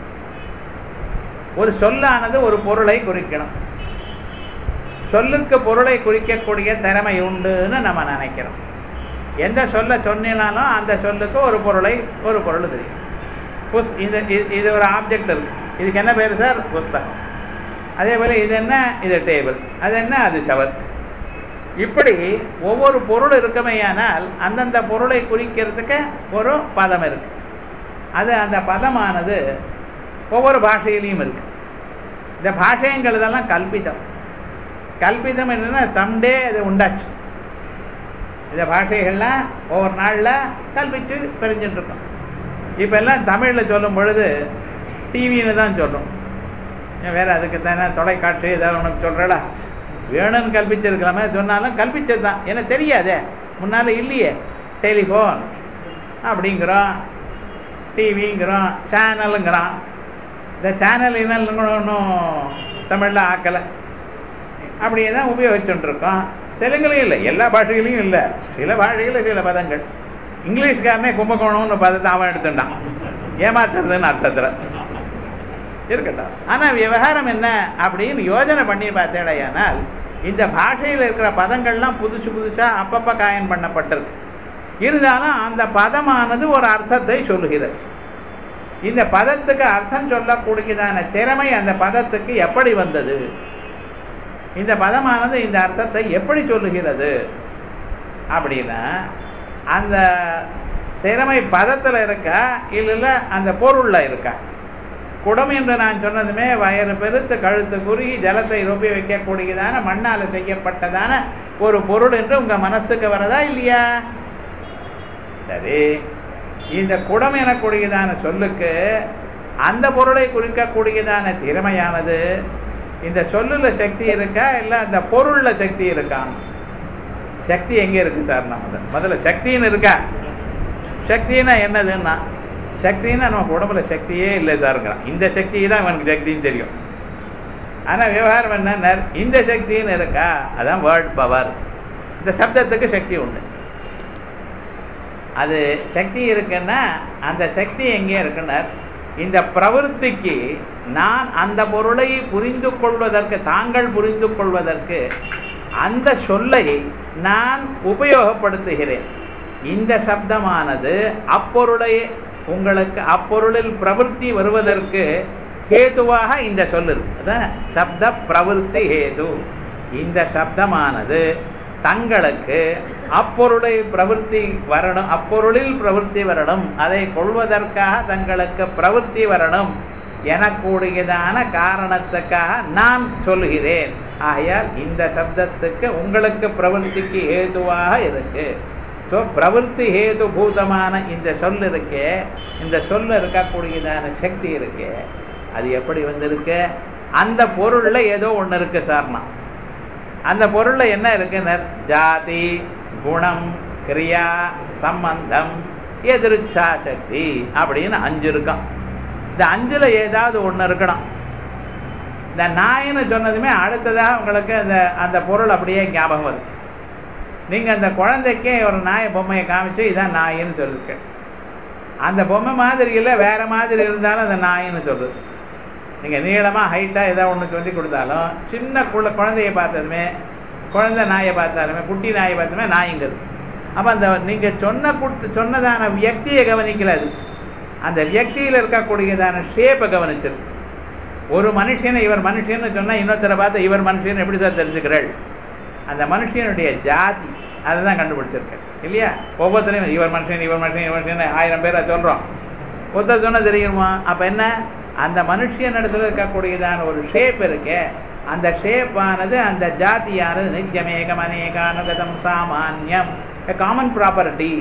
ஒரு சொல்லானது ஒரு பொருளை குறிக்கணும் சொல்லுக்கு பொருளை குறிக்கக்கூடிய திறமை உண்டுன்னு நம்ம நினைக்கிறோம் எந்த சொல்ல சொன்னாலும் அந்த சொல்லுக்கு ஒரு பொருளை ஒரு பொருள் தெரியும் புஸ் இது இது- இது ஒரு ஆப்ஜெக்ட் இருக்கு இதுக்கு என்ன பேர் சார் புஸ்தகம் அதே போல இது என்ன இது டேபிள் அது என்ன அது ஷவர் இப்படி ஒவ்வொரு பொருள் இருக்குமேயானால் அந்தந்த பொருளை குறிக்கிறதுக்கு ஒரு பதம் இருக்கு அது அந்த பதமானது ஒவ்வொரு பாஷையிலையும் இருக்கு இந்த பாஷைங்கிறதெல்லாம் கல்பிதம் கல்பிதம் என்னன்னா சம்டே அது உண்டாச்சு இந்த பாஷைகள்லாம் ஒவ்வொரு நாளில் கல்பிச்சு தெரிஞ்சுட்டு இருக்கோம் இப்போ எல்லாம் தமிழில் சொல்லும் பொழுது டிவின்னு தான் சொல்லும் ஏன் வேற அதுக்கு தானே தொலைக்காட்சி ஏதாவது உனக்கு சொல்கிறல வேணும்னு கல்பிச்சிருக்கலாமே சொன்னாலும் கல்பிச்சது தான் எனக்கு தெரியாதே முன்னால் இல்லையே டெலிஃபோன் அப்படிங்கிறோம் டிவிங்கிறோம் சேனலுங்கிறான் இந்த சேனல் இன்னும் ஒன்றும் தமிழில் ஆக்கலை அப்படியே தான் உபயோகிச்சுட்டு இருக்கோம் தெலுங்குலையும் இல்லை எல்லா பாஷைகளையும் இல்லை சில பாஷைகளில் சில பதங்கள் இங்கிலீஷ்காரனே கும்பகோணம்னு பதத்தை அவன் எடுத்துட்டான் ஏமாத்துறதுன்னு அர்த்தத்தில் இருக்கட்டும் ஆனால் விவகாரம் என்ன அப்படின்னு யோஜனை பண்ணி பார்த்தேடையானால் இந்த பாஷையில் இருக்கிற பதங்கள்லாம் புதுசு புதுசாக அப்பப்போ காயன் பண்ணப்பட்டிருக்கு இருந்தாலும் அந்த பதமானது ஒரு அர்த்தத்தை சொல்லுகிறது இந்த பதத்துக்கு அர்த்தம் சொல்லக்கூடியதான திறமை அந்த பதத்துக்கு எப்படி வந்தது இந்த பதமானது இந்த அர்த்தத்தை எப்படி சொல்லுகிறது அப்படின்னா அந்த திறமை பதத்தில் இருக்கா இல்லை அந்த பொருளில் இருக்கா குடம் என்று நான் சொன்னதுமே வயறு பெருத்து கழுத்து குறுகி ஜலத்தை ரொப்பி வைக்கக்கூடியதான மண்ணால் செய்யப்பட்டதான ஒரு பொருள் என்று உங்க மனசுக்கு வரதா இல்லையா சரி இந்த குடம் எனக்கூடியதான சொல்லுக்கு அந்த பொருளை குறிக்கக்கூடியதான திறமையானது இந்த சொல்லுல சக்தி இருக்கா இல்லை அந்த பொருள்ல சக்தி இருக்கா சக்தி எங்க இருக்கு சார் நம்ம முதல்ல சக்தின்னு இருக்கா சக்தின்னா என்னதுன்னா சக்தின்னா நம்ம உடம்புல சக்தியே இல்லை சாருங்கிறான் இந்த சக்தி தான் அவனுக்கு சக்தின்னு தெரியும் ஆனா விவகாரம் என்ன இந்த சக்தின்னு இருக்கா அதான் வேர்ட் பவர் இந்த சப்தத்துக்கு சக்தி உண்டு அது சக்தி இருக்குன்னா அந்த சக்தி எங்கே இருக்குன்னார் இந்த பிரவருத்திக்கு நான் அந்த பொருளை புரிந்து கொள்வதற்கு தாங்கள் புரிந்து கொள்வதற்கு அந்த சொல்லை நான் உபயோகப்படுத்துகிறேன் இந்த சப்தமானது அப்பொருளை உங்களுக்கு அப்பொருளில் பிரவருத்தி வருவதற்கு ஹேதுவாக இந்த சொல் இருக்கு அதான் சப்த பிரவருத்தி ஹேது இந்த சப்தமானது தங்களுக்கு அப்பொருளை பிரவருத்தி வரணும் அப்பொருளில் பிரவருத்தி வரணும் அதை கொள்வதற்காக தங்களுக்கு பிரவருத்தி வரணும் எனக்கூடியதான காரணத்துக்காக நான் சொல்கிறேன் ஆகையால் இந்த சப்தத்துக்கு உங்களுக்கு பிரவருத்திக்கு ஹேதுவாக இருக்கு ஸோ பிரவருத்தி ஹேது பூதமான இந்த சொல் இருக்கே இந்த சொல்ல இருக்கக்கூடியதான சக்தி இருக்கே அது எப்படி வந்திருக்கு அந்த பொருளில் ஏதோ ஒன்று இருக்கு சார்னா அந்த பொருளில் என்ன இருக்குன்னு ஜாதி குணம் கிரியா சம்பந்தம் எதிர்ச்சா சக்தி அப்படின்னு அஞ்சு இருக்கும் இந்த அஞ்சுல ஏதாவது ஒன்று இருக்கணும் இந்த நாயின்னு சொன்னதுமே அடுத்ததாக உங்களுக்கு அந்த அந்த பொருள் அப்படியே ஞாபகம் வருது நீங்கள் அந்த குழந்தைக்கே ஒரு நாயை பொம்மையை காமிச்சு இதான் நாயின்னு சொல்லிருக்க அந்த பொம்மை மாதிரி இல்லை வேற மாதிரி இருந்தாலும் அந்த நாயின்னு சொல்லுது நீங்கள் நீளமாக ஹைட்டாக ஏதோ ஒன்று சொல்லி கொடுத்தாலும் சின்ன குள்ள குழந்தைய பார்த்ததுமே குழந்தை நாயை பார்த்தாலுமே குட்டி நாயை பார்த்துமே நாய்ங்கிறது அப்போ அந்த நீங்கள் சொன்ன குட்டு சொன்னதான வியக்தியை கவனிக்கல அது அந்த வியக்தியில் இருக்கக்கூடியதான ஷேப்பை கவனிச்சிருக்கு ஒரு மனுஷனை இவர் மனுஷன்னு சொன்னால் இன்னொருத்தரை பார்த்து இவர் மனுஷன் எப்படி தான் தெரிஞ்சுக்கிறாள் அந்த மனுஷனுடைய ஜாதி அதை தான் கண்டுபிடிச்சிருக்கேன் இல்லையா ஒவ்வொருத்தரையும் இவர் மனுஷன் இவர் மனுஷன் இவர் மனுஷன் ஆயிரம் பேரை சொல்கிறோம் ஒருத்தர் சொன்னால் தெரியுமா அப்போ என்ன அந்த மனுஷன் இடத்துல இருக்கக்கூடியதான ஒரு ஷேப் இருக்கு அந்த ஷேப்பானது அந்த ஜாதியானது நித்தியமேகம் அநேகானுகதம் சாமானியம் காமன் ப்ராப்பர்ட்டி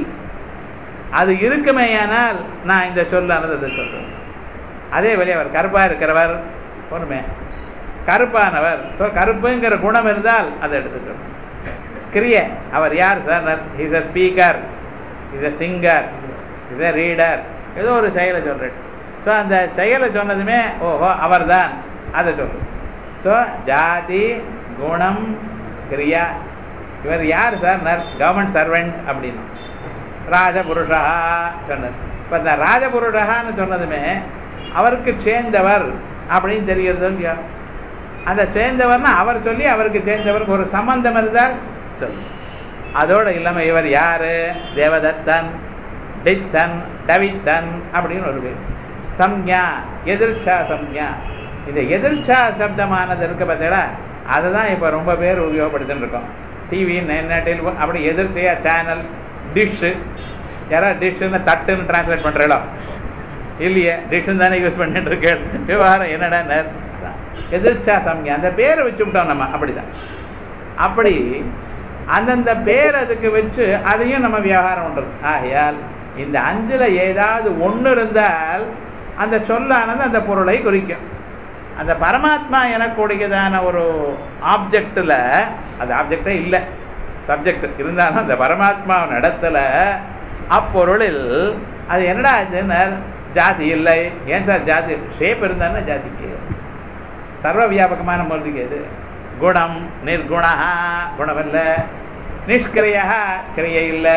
அது இருக்குமேயானால் நான் இந்த சொல்லானது அதை சொல்றேன் அதே வழி அவர் கருப்பா இருக்கிறவர் ஒன்றுமே கருப்பானவர் ஸோ கருப்புங்கிற குணம் இருந்தால் அதை எடுத்துக்கணும் கிரிய அவர் யார் sir is a speaker is a singer is a reader ஏதோ ஒரு செயலை சொல்றேன் ஸோ அந்த செயலை சொன்னதுமே ஓஹோ அவர் தான் அதை சொல்றது ஸோ ஜாதி குணம் கிரியா இவர் யார் சார் நர் கவர்மெண்ட் சர்வெண்ட் அப்படின்னு ராஜபுருஷா சொன்னது இப்போ இந்த ராஜபுருஷான்னு சொன்னதுமே அவருக்கு சேர்ந்தவர் அப்படின்னு தெரிகிறது இல்லையா அந்த சேர்ந்தவர்னா அவர் சொல்லி அவருக்கு சேர்ந்தவருக்கு ஒரு சம்பந்தம் இருந்தால் சொல்லு அதோட இல்லாமல் இவர் யாரு தேவதத்தன் டித்தன் டவித்தன் அப்படின்னு ஒரு பேர் சம்யா எதிர்ச்சா சம்யா இந்த எதிர்ச்சா சப்தமானது இருக்க பார்த்தீங்களா அதை தான் இப்போ ரொம்ப பேர் உபயோகப்படுத்தின்னு இருக்கோம் டிவி நெட்டில் அப்படி எதிர்ச்சையா சேனல் டிஷ்ஷு யாராவது டிஷ்ஷுன்னு தட்டுன்னு டிரான்ஸ்லேட் பண்ணுறீங்களோ இல்லையே டிஷ்ஷுன்னு தானே யூஸ் பண்ணிட்டு இருக்கேன் விவகாரம் என்னடா எதிர்ச்சா சம்யா அந்த பேரை வச்சுவிட்டோம் நம்ம அப்படிதான் அப்படி அந்தந்த பேர் அதுக்கு வச்சு அதையும் நம்ம விவகாரம் பண்ணுறது ஆகையால் இந்த அஞ்சில் ஏதாவது ஒன்று இருந்தால் அந்த சொல்லானது அந்த பொருளை குறிக்கும் அந்த பரமாத்மா எனக்கூடியதான ஒரு ஆப்ஜெக்டில் அது ஆப்ஜெக்டே இல்லை சப்ஜெக்ட் இருந்தாலும் அந்த பரமாத்மாவின் இடத்துல அப்பொருளில் அது என்னடா ஆச்சுன்னு ஜாதி இல்லை ஏன் சார் ஜாதி ஷேப் இருந்தான்னா ஜாதிக்கு சர்வ வியாபகமான மூர்த்திக்கு எது குணம் நிர்குணா குணம் இல்லை நிஷ்கிரியா கிரியை இல்லை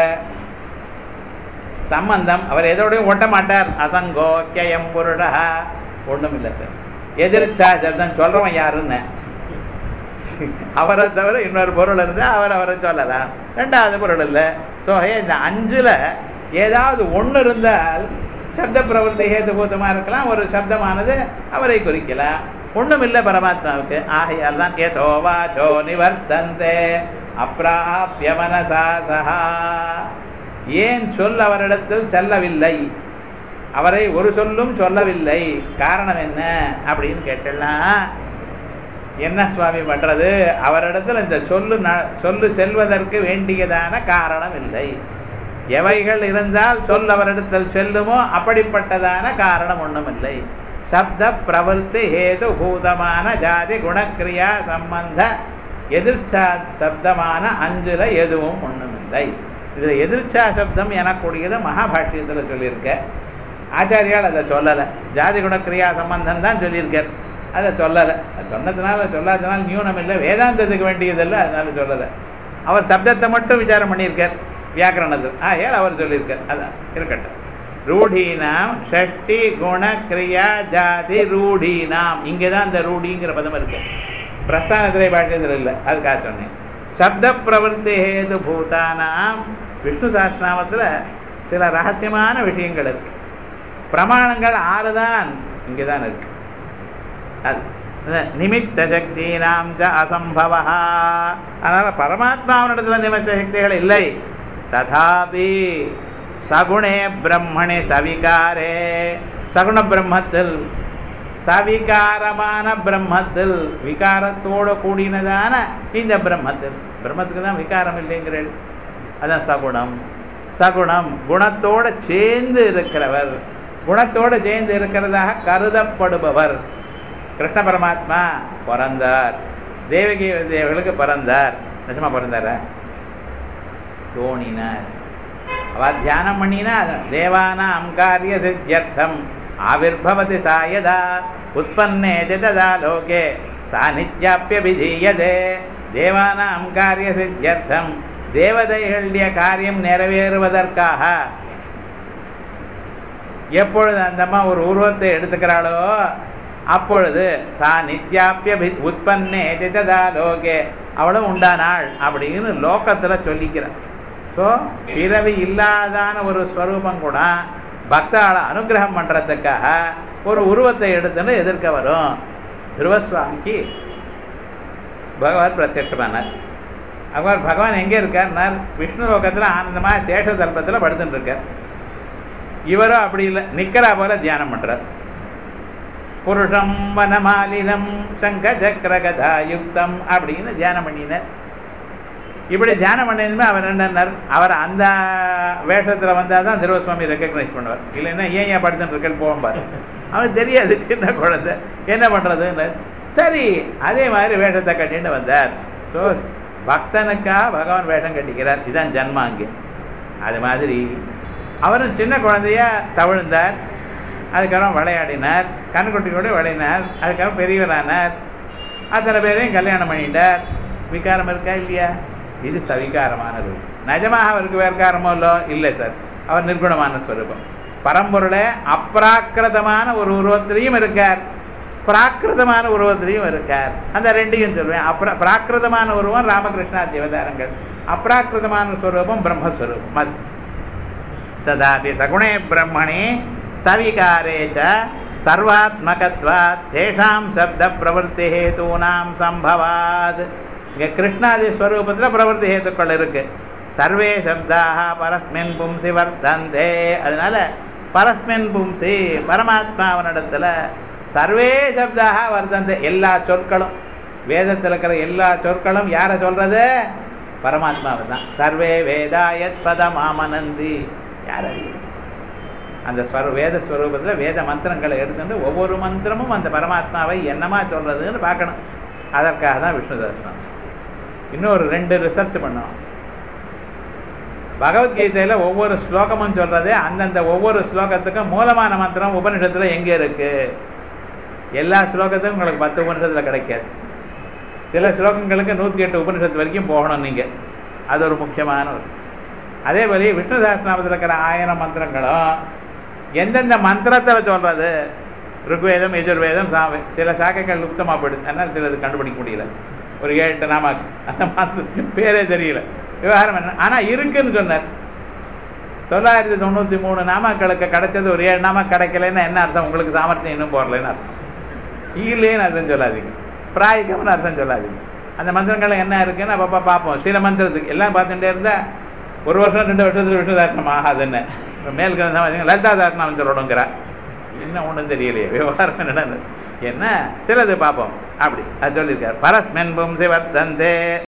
சம்பந்தம் அவர் எதோடையும் ஒட்ட மாட்டார் அசங்கோ கேயம் புருடா ஒன்றும் இல்லை சார் எதிர்ச்சா சப்தம் சொல்றவன் யாருன்னு அவரை தவிர இன்னொரு பொருள் இருந்தால் அவர் அவரை சொல்லலாம் ரெண்டாவது பொருள் இல்லை ஸோ இந்த அஞ்சுல ஏதாவது ஒன்று இருந்தால் சப்த பிரவருத்தி ஹேதுபூதமாக இருக்கலாம் ஒரு சப்தமானது அவரை குறிக்கலாம் ஒன்றும் இல்லை பரமாத்மாவுக்கு ஆகையால் தான் ஏதோ வாச்சோ நிவர்த்தந்தே அப்பிராபிய மனசா சஹா ஏன் சொல் அவரிடத்தில் செல்லவில்லை அவரை ஒரு சொல்லும் சொல்லவில்லை காரணம் என்ன அப்படின்னு கேட்டலாம் என்ன சுவாமி பண்றது அவரிடத்தில் இந்த சொல்லு சொல்லு செல்வதற்கு வேண்டியதான காரணம் இல்லை எவைகள் இருந்தால் சொல் அவரிடத்தில் செல்லுமோ அப்படிப்பட்டதான காரணம் ஒன்றும் இல்லை சப்த பிரவருத்தி ஹேது பூதமான ஜாதி குணக்கிரியா சம்பந்த எதிர்ச்சா சப்தமான அஞ்சுல எதுவும் ஒன்றுமில்லை இதுல எதிர்ச்சா சப்தம் எனக்கூடியது மகாபாஷ்யத்தில் சொல்லியிருக்க ஆச்சாரியால் அதை சொல்லலை ஜாதி குணக்கிரியா சம்பந்தம் தான் சொல்லியிருக்கார் அதை சொல்லலை அது சொன்னதுனால சொல்லாததுனால நியூனம் இல்லை வேதாந்தத்துக்கு வேண்டியதில்லை அதனால சொல்லலை அவர் சப்தத்தை மட்டும் விசாரம் பண்ணியிருக்கார் வியாக்கரணத்தில் ஆகையால் அவர் சொல்லியிருக்கார் அதான் இருக்கட்டும் ரூಢீனாம் ஷஷ்டி குண கிரியா ஜாதி ரூಢீனாம் இங்கே தான் இந்த ரூಢிங்கிற பதம் இருக்கு பிரஸ்தானத்திரை பாஷ்யத்தில் இல்லை அதுக்காக சொன்னேன் சப்த பிரவருத்தி ஹேது பூதானாம் விஷ்ணு சாஸ்திரநாமத்தில் சில ரகசியமான விஷயங்கள் இருக்கு பிரமாணங்கள் ஆறு தான் இங்கே தான் இருக்கு அது நிமித்த சக்தி நாம் ச அசம்பவ அதனால பரமாத்மாவனிடத்துல நிமித்த சக்திகள் இல்லை ததாபி சகுணே பிரம்மணி சவிகாரே சகுண பிரம்மத்தில் சவிகாரமான பிரம்மத்தில் விகாரத்தோடு கூடினதான இந்த பிரம்மத்தில் பிரம்மத்துக்கு தான் விகாரம் இல்லைங்கிறேன் அதான் சகுணம் சகுணம் குணத்தோடு சேர்ந்து இருக்கிறவர் குணத்தோடு சேர்ந்து இருக்கிறதாக கருதப்படுபவர் கிருஷ்ண பரமாத்மா பிறந்தார் தேவகி தேவர்களுக்கு பிறந்தார் நிஜமா பிறந்தார தோணினார் அவ தியானம் பண்ணினா தேவானாம் காரிய சித்தியர்த்தம் ஆவிர்பவதி சாயதா உற்பன்னே ததா லோகே சாநித்யாப்பியபிதீயதே தேவானாம் காரிய சித்தியர்த்தம் தேவதைகளுடைய காரியம் நிறைவேறுவதற்காக எப்பொழுது அந்த அம்மா ஒரு உருவத்தை எடுத்துக்கிறாளோ அப்பொழுது சா நித்யாப்பிய உற்பன்னே திததா லோகே அவளும் உண்டானாள் அப்படின்னு லோகத்துல சொல்லிக்கிறார் ஸோ பிறவி இல்லாதான ஒரு ஸ்வரூபம் கூட பக்தாளை அனுகிரகம் பண்றதுக்காக ஒரு உருவத்தை எடுத்துன்னு எதிர்க்க வரும் துருவசுவாமிக்கு பகவான் பிரத்யட்சமானார் அவர் பகவான் எங்கே இருக்கார்னார் விஷ்ணு லோகத்தில் ஆனந்தமாக சேஷ தர்ப்பத்தில் படுத்துட்டு இருக்கார் இவரும் அப்படி இல்லை நிக்கிறா போல தியானம் பண்றார் புருஷம் வனமாலினம் சங்க சக்கர கதாயுக்தம் அப்படின்னு தியானம் பண்ணினார் இப்படி தியானம் பண்ணதுமே அவர் என்னன்னார் அவர் அந்த வேஷத்தில் வந்தால் தான் திருவசுவாமி ரெக்கக்னைஸ் பண்ணுவார் இல்லைன்னா ஏன் ஏன் படுத்துட்டு இருக்கேன் போகும்பார் அவனுக்கு தெரியாது சின்ன குழந்தை என்ன பண்ணுறதுன்னு சரி அதே மாதிரி வேஷத்தை கட்டிட்டு வந்தார் ஸோ பக்தனுக்காக பகவான் வேஷம் கட்டிக்கிறார் இதுதான் ஜன்மா அங்கே அது மாதிரி அவரும் சின்ன குழந்தையா தவிழ்ந்தார் அதுக்கப்புறம் விளையாடினார் கண்குட்டியோடு விளையினார் அதுக்கப்புறம் பெரியவரானார் அத்தனை பேரையும் கல்யாணம் பண்ணிட்டார் விகாரம் இருக்கா இல்லையா இது சவிகாரமானது நிஜமாக அவருக்கு வேர்க்காரமோ இல்லோ இல்லை சார் அவர் நிர்குணமான ஸ்வரூபம் பரம்பொருளை அப்ராக்கிருதமான ஒரு உருவத்திலையும் இருக்கார் பிராகிருதமான உருவத்திலையும் இருக்கார் அந்த ரெண்டையும் சொல்வேன் அப்ரா பிராகிருதமான உருவம் ராமகிருஷ்ணா தேவதாரங்கள் அப்ராக்கிருதமான ஸ்வரூபம் பிரம்மஸ்வரூபம் அது ததாபி சகுணே பிரம்மணி சவிகாரே ச சர்வாத்மகத்வாத் தேஷாம் சப்த பிரவருத்தி ஹேதூனாம் சம்பவாத் இங்கே கிருஷ்ணாதி ஸ்வரூபத்தில் பிரவருத்தி ஹேத்துக்கள் இருக்கு சர்வே சப்தாக பரஸ்மின் பும்சி வர்த்தந்தே அதனால பரஸ்மின் பும்சி பரமாத்மாவனிடத்துல சர்வே சப்தாக வர்த்தந்தே எல்லா சொற்களும் வேதத்தில் இருக்கிற எல்லா சொற்களும் யாரை சொல்றது பரமாத்மாவை தான் சர்வே வேதாயத் பதமாமனந்தி யார் அறியும் அந்த ஸ்வர வேத ஸ்வரூபத்தில் வேத மந்திரங்களை எடுத்துட்டு ஒவ்வொரு மந்திரமும் அந்த பரமாத்மாவை என்னமா சொல்றதுன்னு பார்க்கணும் அதற்காக தான் விஷ்ணு தர்சனம் இன்னொரு ரெண்டு ரிசர்ச் பண்ணோம் பகவத்கீதையில ஒவ்வொரு ஸ்லோகமும் சொல்றது அந்தந்த ஒவ்வொரு ஸ்லோகத்துக்கும் மூலமான மந்திரம் உபனிஷத்துல எங்க இருக்கு எல்லா ஸ்லோகத்துக்கும் உங்களுக்கு பத்து உபனிஷத்துல கிடைக்காது சில ஸ்லோகங்களுக்கு நூற்றி எட்டு உபனிஷத்து வரைக்கும் போகணும் நீங்க அது ஒரு முக்கியமான ஒரு அதே போல விஷ்ணு சாஸ்திரநாமத்தில் இருக்கிற ஆயிரம் மந்திரங்களும் எந்தெந்த மந்திரத்தில் சொல்றது ருக்வேதம் எஜுர்வேதம் சாமி சில சாக்கைகள் லுப்தமாக போயிடுது அதனால் சிலது கண்டுபிடிக்க முடியல ஒரு ஏழு எட்டு நாம அந்த மந்திர பேரே தெரியல விவகாரம் என்ன ஆனால் இருக்குன்னு சொன்னார் தொள்ளாயிரத்தி தொண்ணூற்றி மூணு நாமாக்களுக்கு கிடைச்சது ஒரு ஏழு நாமா கிடைக்கலன்னு என்ன அர்த்தம் உங்களுக்கு சாமர்த்தியம் இன்னும் போடலன்னு அர்த்தம் இல்லைன்னு அர்த்தம் சொல்லாதீங்க பிராயிக்கம்னு அர்த்தம் சொல்லாதீங்க அந்த மந்திரங்கள் என்ன இருக்குன்னு அப்பப்போ பார்ப்போம் சில மந்திரத்துக்கு எல்லாம் பார்த்துட்டே இருந்தா ஒரு வருஷம் ரெண்டு வருஷத்துல விஷ்ணு தாரணம் ஆகாதுன்னு மேல் கிரந்தம் லலிதா தாரணம் சொல்லணுங்கிறா இன்னும் ஒன்றும் தெரியலையே விவகாரம் என்னன்னு என்ன சிலது பார்ப்போம் அப்படி அது சொல்லியிருக்கார் பரஸ்மென் பும்சி வர்த்தந்தே